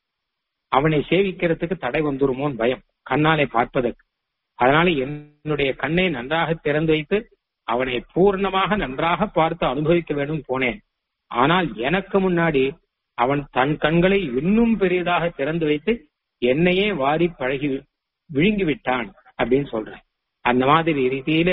அவனை சேவிக்கிறதுக்கு தடை வந்துருமோன்னு பயம் கண்ணாலே பார்ப்பதற்கு அதனால என்னுடைய கண்ணை நன்றாக திறந்து வைத்து அவனை பூர்ணமாக நன்றாக பார்த்து அனுபவிக்க வேண்டும் போனேன் ஆனால் எனக்கு முன்னாடி அவன் தன் கண்களை இன்னும் பெரியதாக திறந்து வைத்து என்னையே வாரி பழகி விழுங்கி விட்டான் அப்படின்னு சொல்றேன் அந்த மாதிரி ரீதியில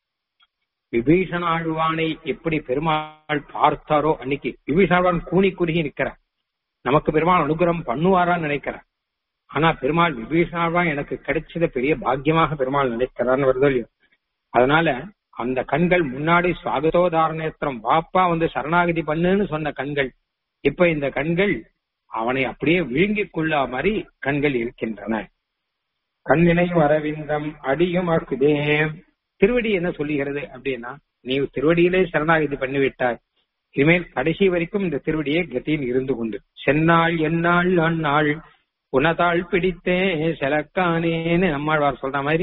விபீஷண ஆழ்வானை எப்படி பெருமாள் பார்த்தாரோ அன்னைக்கு விபீஷணாழ்வான் கூனி குறுகி நிக்கிறார் நமக்கு பெருமாள் அனுகிரகம் பண்ணுவாரான்னு நினைக்கிறார் ஆனா பெருமாள் விபீஷணாழ்வான் எனக்கு கிடைச்சத பெரிய பாக்கியமாக பெருமாள் நினைக்கிறான்னு வருதோ இல்லையோ அதனால அந்த கண்கள் முன்னாடி சுவாகதோதாரணேத்திரம் வாப்பா வந்து சரணாகதி பண்ணுன்னு சொன்ன கண்கள் இப்ப இந்த கண்கள் அவனை அப்படியே விழுங்கிக் கொள்ளா மாதிரி கண்கள் இருக்கின்றன கண்ணினை அரவிந்தம் அடியும் அக்குதே திருவடி என்ன சொல்லுகிறது அப்படின்னா நீ திருவடியிலே சரணாகதி பண்ணிவிட்டாய் இனிமேல் கடைசி வரைக்கும் இந்த திருவடியே கத்தியில் இருந்து கொண்டு சென்னாள் என்னாள் அந்நாள் உனதாள் பிடித்தே செலக்கானேன்னு நம்மாழ்வார் சொல்ற மாதிரி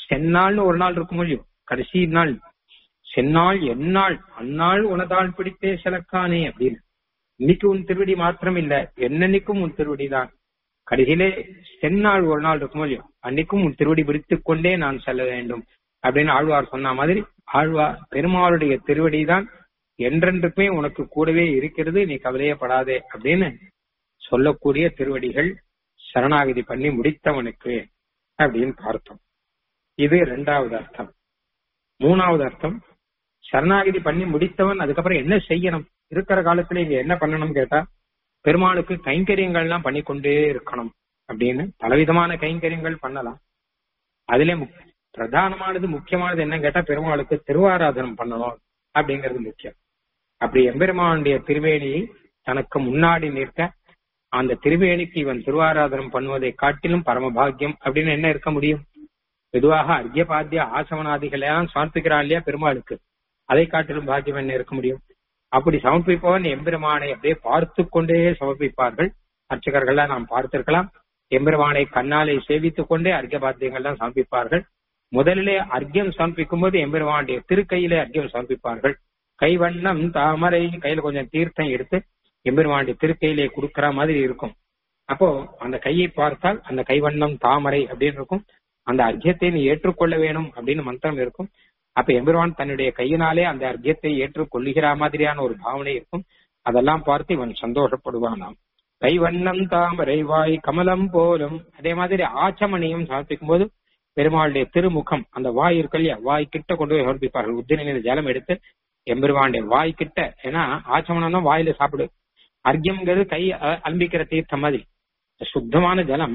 செந்நாள்னு ஒரு நாள் இருக்கும் முடியும் கடைசி நாள் செந்நாள் எந்நாள் அந்நாள் உனதால் பிடித்தே சிலக்கானே அப்படின்னு இன்னைக்கு உன் திருவடி மாத்திரம் இல்ல என்னன்னைக்கும் உன் திருவடி தான் கடைசியிலே செந்நாள் ஒரு நாள் இருக்கும் இல்லையோ அன்னைக்கும் உன் திருவடி பிடித்துக் கொண்டே நான் செல்ல வேண்டும் அப்படின்னு ஆழ்வார் சொன்ன மாதிரி ஆழ்வார் பெருமாளுடைய திருவடி தான் என்றென்றுக்குமே உனக்கு கூடவே இருக்கிறது நீ கவலையப்படாதே அப்படின்னு சொல்லக்கூடிய திருவடிகள் சரணாகதி பண்ணி முடித்தவனுக்கு அப்படின்னு பார்த்தோம் இது இரண்டாவது அர்த்தம் மூணாவது அர்த்தம் சரணாகதி பண்ணி முடித்தவன் அதுக்கப்புறம் என்ன செய்யணும் இருக்கிற காலத்துல இங்க என்ன பண்ணணும் கேட்டா பெருமாளுக்கு கைங்கரியங்கள்லாம் பண்ணி கொண்டே இருக்கணும் அப்படின்னு பலவிதமான கைங்கரியங்கள் பண்ணலாம் அதுல முக்- பிரதானமானது முக்கியமானது என்ன கேட்டா பெருமாளுக்கு திருவாராதனம் பண்ணணும் அப்படிங்கிறது முக்கியம் அப்படி எம்பெருமானுடைய திருவேணியை தனக்கு முன்னாடி நிற்க அந்த திருவேணிக்கு இவன் திருவாராதனம் பண்ணுவதை காட்டிலும் பரமபாகியம் அப்படின்னு என்ன இருக்க முடியும் பொதுவாக அர்க்கியபாத்திய ஆசவனாதிகளை எல்லாம் சமர்ப்பிக்கிறான் இல்லையா பெருமாளுக்கு அதை காட்டிலும் பாக்கியம் என்ன இருக்க முடியும் அப்படி சமர்ப்பிப்பவன் எம்பெருமானை அப்படியே பார்த்து கொண்டே சமர்ப்பிப்பார்கள் அர்ச்சகர்கள்லாம் நாம் பார்த்திருக்கலாம் எம்பெருமானை கண்ணாலை சேவித்துக் கொண்டே அர்க்கியபாத்தியங்கள்லாம் சமர்ப்பிப்பார்கள் முதலிலே அர்க்கியம் சமர்ப்பிக்கும் போது எம்பெருமானுடைய திருக்கையிலே அர்க்கியம் சமர்ப்பிப்பார்கள் கைவண்ணம் தாமரை கையில கொஞ்சம் தீர்த்தம் எடுத்து எம்பெருமானுடைய திருக்கையிலே கொடுக்கிற மாதிரி இருக்கும் அப்போ அந்த கையை பார்த்தால் அந்த கைவண்ணம் தாமரை அப்படின்னு இருக்கும் அந்த அர்க்கியத்தை நீ ஏற்றுக்கொள்ள வேணும் அப்படின்னு மந்திரம் இருக்கும் அப்ப எம்பெருமான் தன்னுடைய கையினாலே அந்த அர்க்கியத்தை ஏற்றுக்கொள்ளுகிற மாதிரியான ஒரு பாவனை இருக்கும் அதெல்லாம் பார்த்து இவன் சந்தோஷப்படுவானாம் கைவண்ணம் தாமரை வாய் கமலம் போலும் அதே மாதிரி ஆச்சமணியும் சமர்ப்பிக்கும் போது பெருமாளுடைய திருமுகம் அந்த வாய் இருக்கு இல்லையா வாய் கிட்ட கொண்டு போய் சமர்ப்பிப்பார்கள் உத்திரில ஜலம் எடுத்து எம்பெருமானுடைய வாய் கிட்ட ஏன்னா ஆச்சமணம் தான் வாயில சாப்பிடு அர்க்கியம்ங்கிறது கை அ- அலம்பிக்கிற தீர்த்தம் மாதிரி சுத்தமான ஜலம்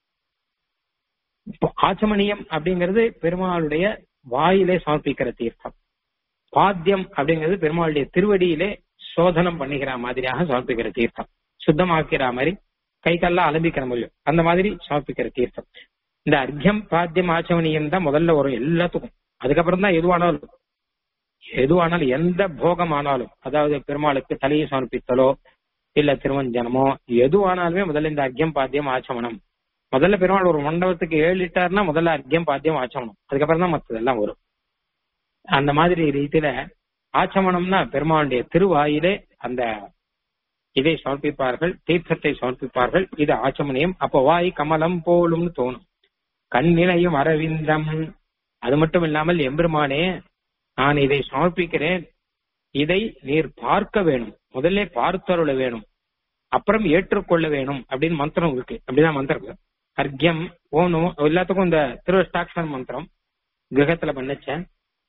இப்போ ஆச்சமணியம் அப்படிங்கிறது பெருமாளுடைய வாயிலே சமர்ப்பிக்கிற தீர்த்தம் பாத்தியம் அப்படிங்கிறது பெருமாளுடைய திருவடியிலே சோதனம் பண்ணிக்கிற மாதிரியாக சமர்ப்பிக்கிற தீர்த்தம் சுத்தமாக்கிற மாதிரி கை கல்லாம் அலம்பிக்கிற முடியும் அந்த மாதிரி சமர்ப்பிக்கிற தீர்த்தம் இந்த அர்க்கியம் பாத்தியம் ஆச்சமணியம் தான் முதல்ல வரும் எல்லாத்துக்கும் அதுக்கப்புறம் தான் எதுவானாலும் எதுவானாலும் எந்த போகம் ஆனாலும் அதாவது பெருமாளுக்கு தலையை சமர்ப்பித்தலோ இல்ல திருவஞ்சனமோ எதுவானாலுமே முதல்ல இந்த அர்க்கியம் பாத்தியம் ஆச்சமனம் முதல்ல பெருமாள் ஒரு மண்டபத்துக்கு ஏழு லிட்டர்னா முதல்ல அர்க்கியம் பாத்தியம் ஆச்சமனம் அதுக்கப்புறம் தான் மத்ததெல்லாம் வரும் அந்த மாதிரி ரீதியில ஆச்சமனம்னா பெருமாளுடைய திருவாயிலே அந்த இதை சமர்ப்பிப்பார்கள் தீர்த்தத்தை சமர்ப்பிப்பார்கள் இது ஆச்சமனியம் அப்போ வாய் கமலம் போலும்னு தோணும் கண்ணிலையும் அரவிந்தம் அது மட்டும் இல்லாமல் எம்பெருமானே நான் இதை சமர்ப்பிக்கிறேன் இதை நீர் பார்க்க வேணும் முதல்ல பார்த்தருள வேணும் அப்புறம் ஏற்றுக்கொள்ள வேணும் அப்படின்னு மந்திரம் இருக்கு அப்படிதான் மந்திரம் இருக்கு. அர்க்கியம் ஓணும் எல்லாத்துக்கும் இந்த திருவஷ்டாட்சரம் மந்திரம் கிரகத்துல பண்ணச்சேன்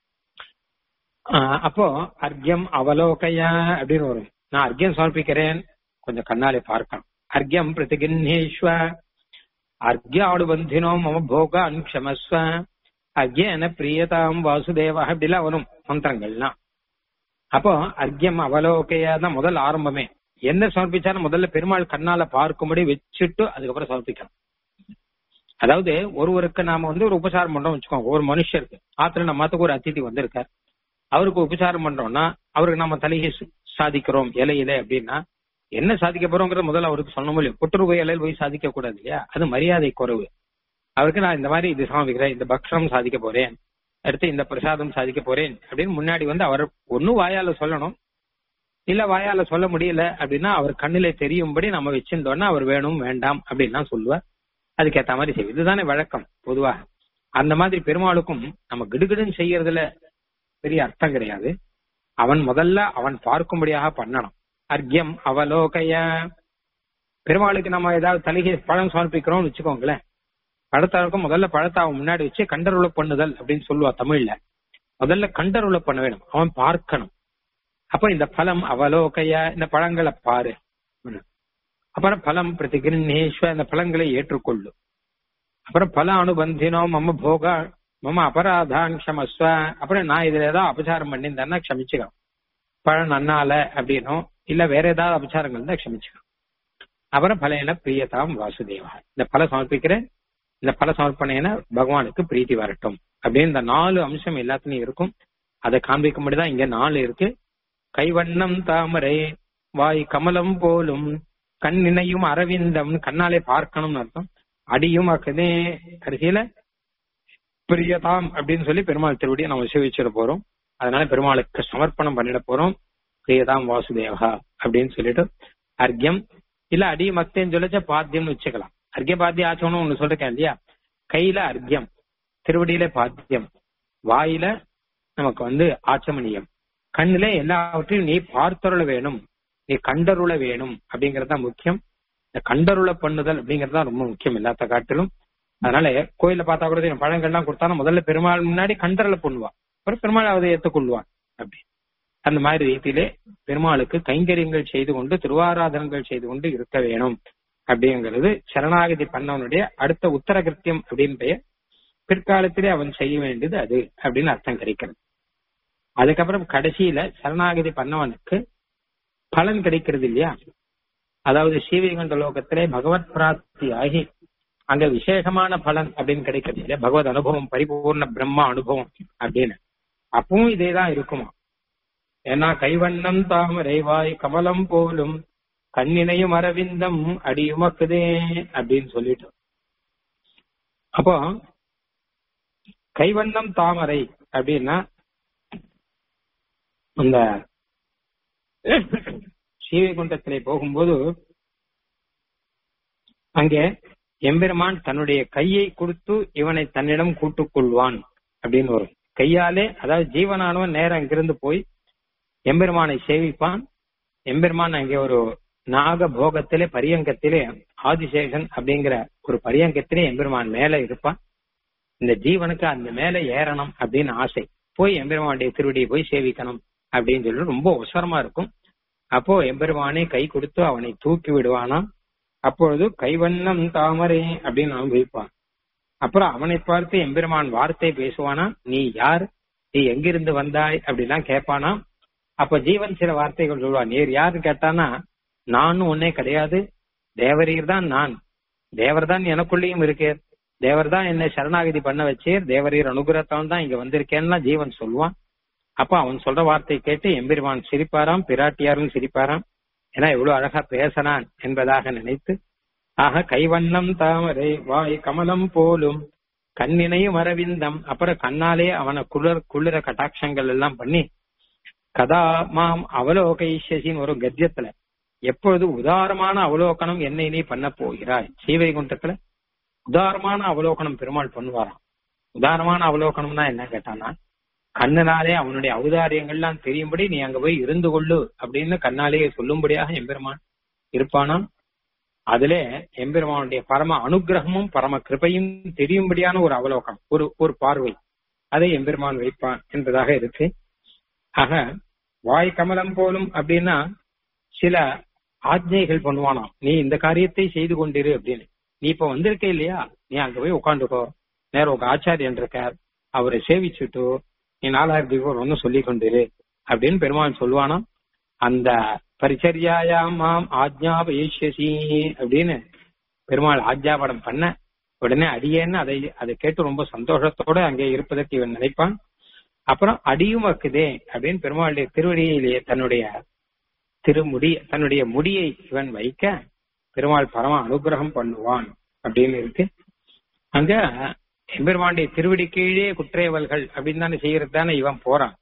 ஆஹ் அப்போ அர்க்கியம் அவலோகைய அப்படின்னு வரும் நான் அர்க்கியம் சமர்ப்பிக்கிறேன் கொஞ்சம் கண்ணாலே பார்க்கணும் அர்க்கியம் பிரதிகின்னேஸ்வ அர்க்கியாடு பந்தினோ மம போகான் க்ஷமஸ்வ அர்க்கியன பிரியதாம் வாசுதேவா இப்படிலாம் வரும் மந்திரங்கள்லாம் அப்போ அர்க்கியம் அவலோகையா தான் முதல் ஆரம்பமே என்ன சமர்ப்பிச்சாலும் முதல்ல பெருமாள் கண்ணால பார்க்கும்படி வச்சுட்டு அதுக்கப்புறம் சமர்ப்பிக்கணும் அதாவது ஒருவருக்கு நாம வந்து ஒரு உபசாரம் பண்றோம் வச்சுக்கோங்க ஒரு மனுஷருக்கு ஆத்துல நம்ம மாத்துக்கு ஒரு அதிதி வந்திருக்கார் அவருக்கு உபசாரம் பண்றோம்னா அவருக்கு நம்ம தலையை சு- சாதிக்கிறோம் இலையில அப்படின்னா என்ன சாதிக்க போறோங்கிறத முதல்ல அவருக்கு சொல்ல முடியும் புற்றுருவை இலையில் போய் சாதிக்க கூடாது இல்லையா அது மரியாதை குறைவு அவருக்கு நான் இந்த மாதிரி இது சமர்ப்பிக்கிறேன் இந்த பக்ஷம் சாதிக்க போறேன் அடுத்து இந்த பிரசாதம் சாதிக்க போறேன் அப்படின்னு முன்னாடி வந்து அவர் ஒன்னும் வாயால சொல்லணும் இல்ல வாயால சொல்ல முடியல அப்படின்னா அவர் கண்ணில தெரியும்படி நம்ம வச்சிருந்தோம்னா அவர் வேணும் வேண்டாம் அப்படின்னு சொல்லுவார் அதுக்கேத்த மாதிரி செய்யும் இதுதானே வழக்கம் பொதுவாக அந்த மாதிரி பெருமாளுக்கும் நம்ம கிடுகிடுன்னு செய்யறதுல பெரிய அர்த்தம் கிடையாது அவன் முதல்ல அவன் பார்க்கும்படியாக பண்ணணும் அர்க்கியம் அவலோகைய பெருமாளுக்கு நம்ம ஏதாவது தலைகை பழம் சமர்ப்பிக்கிறோம்னு வச்சுக்கோங்களேன் பழத்தாருக்கும் முதல்ல பழத்தை அவன் முன்னாடி வச்சு கண்டருள பண்ணுதல் அப்படின்னு சொல்லுவா தமிழ்ல முதல்ல கண்டருள பண்ண வேணும் அவன் பார்க்கணும் அப்ப இந்த பலம் அவலோகைய இந்த பழங்களை பாரு அப்புறம் பலம் பிரதிகிருநேஸ்வ இந்த பழங்களை ஏற்றுக்கொள்ளு அப்புறம் பல அனுபந்தினோ மம போக மம அபராதான் க்ஷமஸ்வ அப்புறம் நான் இதுல ஏதாவது அபச்சாரம் பண்ணியிருந்தேன்னா க்ஷமிச்சுக்கலாம் பழம் நன்னால அப்படின்னோ இல்ல வேற ஏதாவது அபச்சாரங்கள் இருந்தா க்ஷமிச்சுக்கலாம் அப்புறம் பலையன பிரியதாம் வாசுதேவா இந்த பல சமர்ப்பிக்கிறேன் இந்த பல சமர்ப்பணேன பகவானுக்கு பிரீத்தி வரட்டும் அப்படின்னு இந்த நாலு அம்சம் எல்லாத்துலயும் இருக்கும் அதை காண்பிக்கும்படிதான் இங்க நாலு இருக்கு கைவண்ணம் தாமரை வாய் கமலம் போலும் கண் நினையும் அரவிந்தம் கண்ணாலே பார்க்கணும்னு அர்த்தம் அடியும் அக்கதே கடைசியில பிரியதாம் அப்படின்னு சொல்லி பெருமாள் திருவடியை நம்ம சேவிச்சிட போறோம் அதனால பெருமாளுக்கு சமர்ப்பணம் பண்ணிட போறோம் பிரியதாம் வாசுதேவா அப்படின்னு சொல்லிட்டு அர்க்கியம் இல்ல அடி மத்தேன்னு சொல்லிச்ச பாத்தியம்னு வச்சுக்கலாம் அர்க்கிய பாத்தியம் ஆச்சோன்னு ஒண்ணு சொல்லிருக்கேன் இல்லையா கையில அர்க்கியம் திருவடியில பாத்தியம் வாயில நமக்கு வந்து ஆச்சமணியம் கண்ணுல எல்லாவற்றையும் நீ பார்த்தருள வேணும் நீ கண்டருள வேணும் அப்படிங்கறது தான் முக்கியம் இந்த கண்டருள பண்ணுதல் அப்படிங்கறது தான் ரொம்ப முக்கியம் எல்லாத்த காட்டிலும் அதனால கோயில்ல பார்த்தா கூட தெரியும், பழங்கள்லாம் கொடுத்தா முதல்ல பெருமாள் முன்னாடி கண்டருள பண்ணுவா அப்புறம் பெருமாள் அதை ஏற்றுக்கொள்வான் அப்படி அந்த மாதிரி ரீதியிலே பெருமாளுக்கு கைங்கரியங்கள் செய்து கொண்டு திருவாராதனங்கள் செய்து கொண்டு இருக்க வேணும் அப்படிங்கிறது சரணாகதி பண்ணவனுடைய அடுத்த உத்தர கிருத்தியம் அப்படின்னு பெயர் பிற்காலத்திலே அவன் செய்ய வேண்டியது அது அப்படின்னு அர்த்தம் கிடைக்கிறது அதுக்கப்புறம் கடைசியில சரணாகதி பண்ணவனுக்கு பலன் கிடைக்கிறது இல்லையா அதாவது ஸ்ரீவைகுண்ட லோகத்திலே பகவத் பிராப்தி ஆகி அங்க விசேஷமான பலன் அப்படின்னு கிடைக்கிறது இல்லையா பகவத் அனுபவம் பரிபூர்ண பிரம்ம அனுபவம் அப்படின்னு அப்பவும் இதேதான் இருக்குமா ஏன்னா கைவண்ணம் தாமரை வாய் கமலம் போலும் கண்ணினையும் அரவிந்தம் அடியுமக்குதே அப்படின்னு சொல்லிட்டு அப்போ கைவண்ணம் தாமரை அப்படின்னா அந்த ஸ்ரீவைகுண்டத்திலே போகும்போது அங்கே எம்பெருமான் தன்னுடைய கையை கொடுத்து இவனை தன்னிடம் கூட்டுக் கொள்வான் அப்படின்னு வரும் கையாலே அதாவது ஜீவனானவன் நேரம் அங்கிருந்து போய் எம்பெருமானை சேவிப்பான் எம்பெருமான் அங்கே ஒரு நாக போகத்திலே பரியங்கத்திலே ஆதிசேஷன் அப்படிங்கிற ஒரு பரியங்கத்திலே எம்பெருமான் மேல இருப்பான் இந்த ஜீவனுக்கு அந்த மேல ஏறணும் அப்படின்னு ஆசை போய் எம்பெருமானுடைய திருவடியை போய் சேவிக்கணும் அப்படின்னு சொல்லி ரொம்ப உசரமா இருக்கும் அப்போ எம்பெருமானே கை கொடுத்து அவனை தூக்கி விடுவானாம் அப்பொழுது கைவண்ணம் தாமரை அப்படின்னு அனுபவிப்பான் அப்புறம் அவனை பார்த்து எம்பெருமான் வார்த்தை பேசுவானா நீ யார் நீ எங்கிருந்து வந்தாய் அப்படிலாம் கேட்பானா அப்ப ஜீவன் சில வார்த்தைகள் சொல்லுவான் நீர் யாருன்னு கேட்டானா நானும் உன்னே கிடையாது தேவரீர் தான் நான் தேவர் தான் எனக்குள்ளேயும் இருக்கே தேவர் தான் என்னை சரணாகதி பண்ண வச்சேர் தேவரீர் அனுகிரகத்தான் தான் இங்க வந்திருக்கேன்னா ஜீவன் சொல்லுவான் அப்ப அவன் சொல்ற வார்த்தை கேட்டு எம்பெருமான் சிரிப்பாராம் பிராட்டியாரும் சிரிப்பாராம் ஏன்னா எவ்வளவு அழகா பேசனான் என்பதாக நினைத்து ஆக கைவண்ணம் தாமரை வாய் கமலம் போலும் கண்ணினையும் அரவிந்தம் அப்புறம் கண்ணாலே அவனை குளிர் குளிர கட்டாட்சங்கள் எல்லாம் பண்ணி கதா மாம் அவலோகைஷின்னு ஒரு கத்தியத்துல எப்பொழுது உதாரமான அவலோகனம் என்னை நீ பண்ண போகிறாய் ஸ்ரீவைகுண்டத்துல உதாரமான அவலோகனம் பெருமாள் பண்ணுவாராம் உதாரணமான அவலோகனம்னா என்ன கேட்டானா கண்ணனாலே அவனுடைய ஔதாரியங்கள்லாம் தெரியும்படி நீ அங்க போய் இருந்து கொள்ளு அப்படின்னு கண்ணாலேயே சொல்லும்படியாக எம்பெருமான் இருப்பானாம் அதுல எம்பெருமானுடைய பரம அனுகிரகமும் பரம கிருபையும் தெரியும்படியான ஒரு அவலோகனம் ஒரு ஒரு பார்வை அதை எம்பெருமான் வைப்பான் என்பதாக இருக்கு ஆக வாய் கமலம் போலும் அப்படின்னா சில ஆஜ்ஞைகள் பண்ணுவானாம் நீ இந்த காரியத்தை செய்து கொண்டிரு அப்படின்னு நீ இப்ப வந்திருக்க இல்லையா நீ அங்க போய் உட்காந்துக்கோ நேரம் உங்க ஆச்சாரியன் இருக்கார் அவரை சேவிச்சுட்டு நீ நாலாயிரத்தி ஒன்னு சொல்லி கொண்டிரு அப்படின்னு பெருமாள் சொல்லுவானாம் அந்த பரிச்சரியாயா மாம் ஆஜ்ஞாபயிஷ்யசி அப்படின்னு பெருமாள் ஆஜ்ஞாபனம் பண்ண உடனே அடியேன்னு அதை அதை கேட்டு ரொம்ப சந்தோஷத்தோட அங்கே இருப்பதற்கு இவன் நினைப்பான் அப்புறம் அடியும் வக்குதே அப்படின்னு பெருமாளுடைய திருவடியிலேயே தன்னுடைய திருமுடி தன்னுடைய முடியை இவன் வைக்க பெருமாள் பரம அனுகிரகம் பண்ணுவான் அப்படின்னு இருக்கு அங்க எம்பெருமானுடைய திருவடி கீழே குற்றேவல்கள் அப்படின்னு தானே செய்யறது தானே இவன் போறான்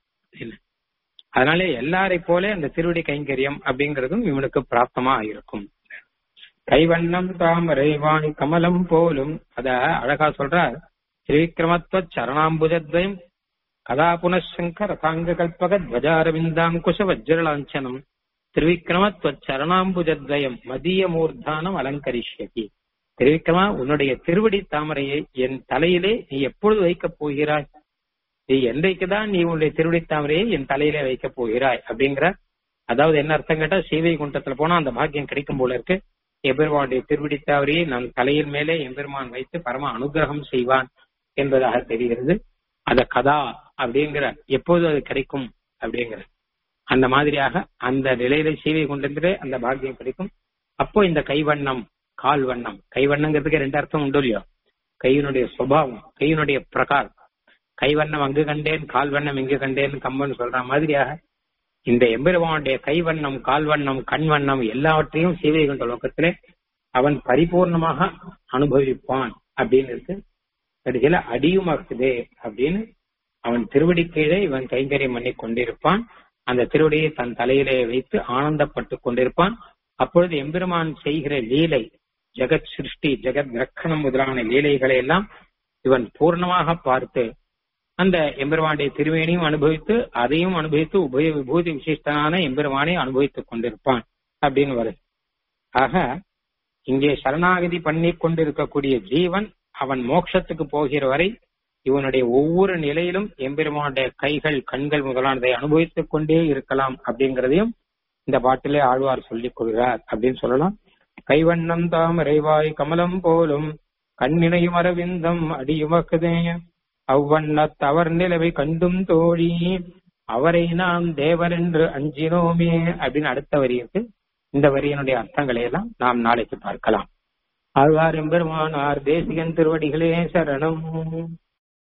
அதனால எல்லாரை போல அந்த திருவடி கைங்கரியம் அப்படிங்கறதும் இவனுக்கு பிராப்தமா இருக்கும் கைவண்ணம் தாமரை வாணி கமலம் போலும் அத அழகா சொல்றார் திரிவிக்ரமத்துவ சரணாம்புஜத்வயம் கதா புனசங்கர தாங்க கல்பக துவஜாரவிந்தாங்குஷ வஜ்ரலாஞ்சனம் திரிவிக்ரமத்துவ சரணாம்புஜத்வயம் மதிய மூர்தானம் அலங்கரிஷ்யதி திரிவிக்ரமா உன்னுடைய திருவடி தாமரையை என் தலையிலே நீ எப்பொழுது வைக்கப் போகிறாய் நீ என்றைக்குதான் நீ உன்னுடைய திருவடி தாமரையை என் தலையிலே வைக்கப் போகிறாய் அப்படிங்கிற அதாவது என்ன அர்த்தம் கேட்டா சீவை குண்டத்துல போனா அந்த பாக்கியம் கிடைக்கும் போல இருக்கு எம்பெருமானுடைய திருவடி தாமரையை நம் தலையின் மேலே எம்பெருமான் வைத்து பரம அனுகிரகம் செய்வான் என்பதாக தெரிகிறது அத கதா அப்படிங்கிற எப்போது அது கிடைக்கும் அப்படிங்கிற அந்த மாதிரியாக அந்த நிலையில சீவை குண்டத்திலே அந்த பாக்கியம் கிடைக்கும் அப்போ இந்த கைவண்ணம் கால் வண்ணம் கைவண்ணங்கிறதுக்கு ரெண்டு அர்த்தம் உண்டு இல்லையோ கையினுடைய சுபாவம் கையினுடைய பிரகாரம் கைவண்ணம் அங்கு கண்டேன் கால் வண்ணம் இங்கு கண்டேன் கம்பன் சொல்ற மாதிரியாக இந்த எம்பெருமானுடைய கைவண்ணம் கால்வண்ணம் கண் வண்ணம் எல்லாவற்றையும் சீவைகுண்ட லோகத்திலே அவன் பரிபூர்ணமாக அனுபவிப்பான் அப்படின்னு இருக்கு கடைசியில அடியுமாக்குதே அப்படின்னு அவன் திருவடி கீழே இவன் கைங்கரியம் பண்ணி கொண்டிருப்பான் அந்த திருவடியை தன் தலையிலே வைத்து ஆனந்தப்பட்டு கொண்டிருப்பான் அப்பொழுது எம்பெருமான் செய்கிற லீலை ஜெகத் சிருஷ்டி ஜெகத் ரக்கணம் முதலான லீலைகளை எல்லாம் இவன் பூர்ணமாக பார்த்து அந்த எம்பெருமானுடைய திருவேணியும் அனுபவித்து அதையும் அனுபவித்து உபய விபூதி விசிஷ்டனான எம்பெருமானை அனுபவித்துக் கொண்டிருப்பான் அப்படின்னு வருது ஆக இங்கே சரணாகதி பண்ணி கொண்டிருக்கக்கூடிய ஜீவன் அவன் மோட்சத்துக்கு போகிற வரை இவனுடைய ஒவ்வொரு நிலையிலும் எம்பெருமானுடைய கைகள் கண்கள் முதலானதை அனுபவித்துக் கொண்டே இருக்கலாம் அப்படிங்கிறதையும் இந்த பாட்டிலே ஆழ்வார் சொல்லிக் கொள்கிறார் அப்படின்னு சொல்லலாம் கைவண்ணம் தாமரைவாய் கமலம் போலும் கண்ணினையும் அரவிந்தம் அடியுமக்குதே அவ்வண்ணத் அவர் நிலவை கண்டும் தோழி அவரை நாம் தேவர் என்று அஞ்சினோமே அப்படின்னு அடுத்த வரி இருக்கு இந்த வரியினுடைய அர்த்தங்களை எல்லாம் நாம் நாளைக்கு பார்க்கலாம் ஆழ்வார் எம்பெருமானார் தேசிகன் திருவடிகளே சரணம்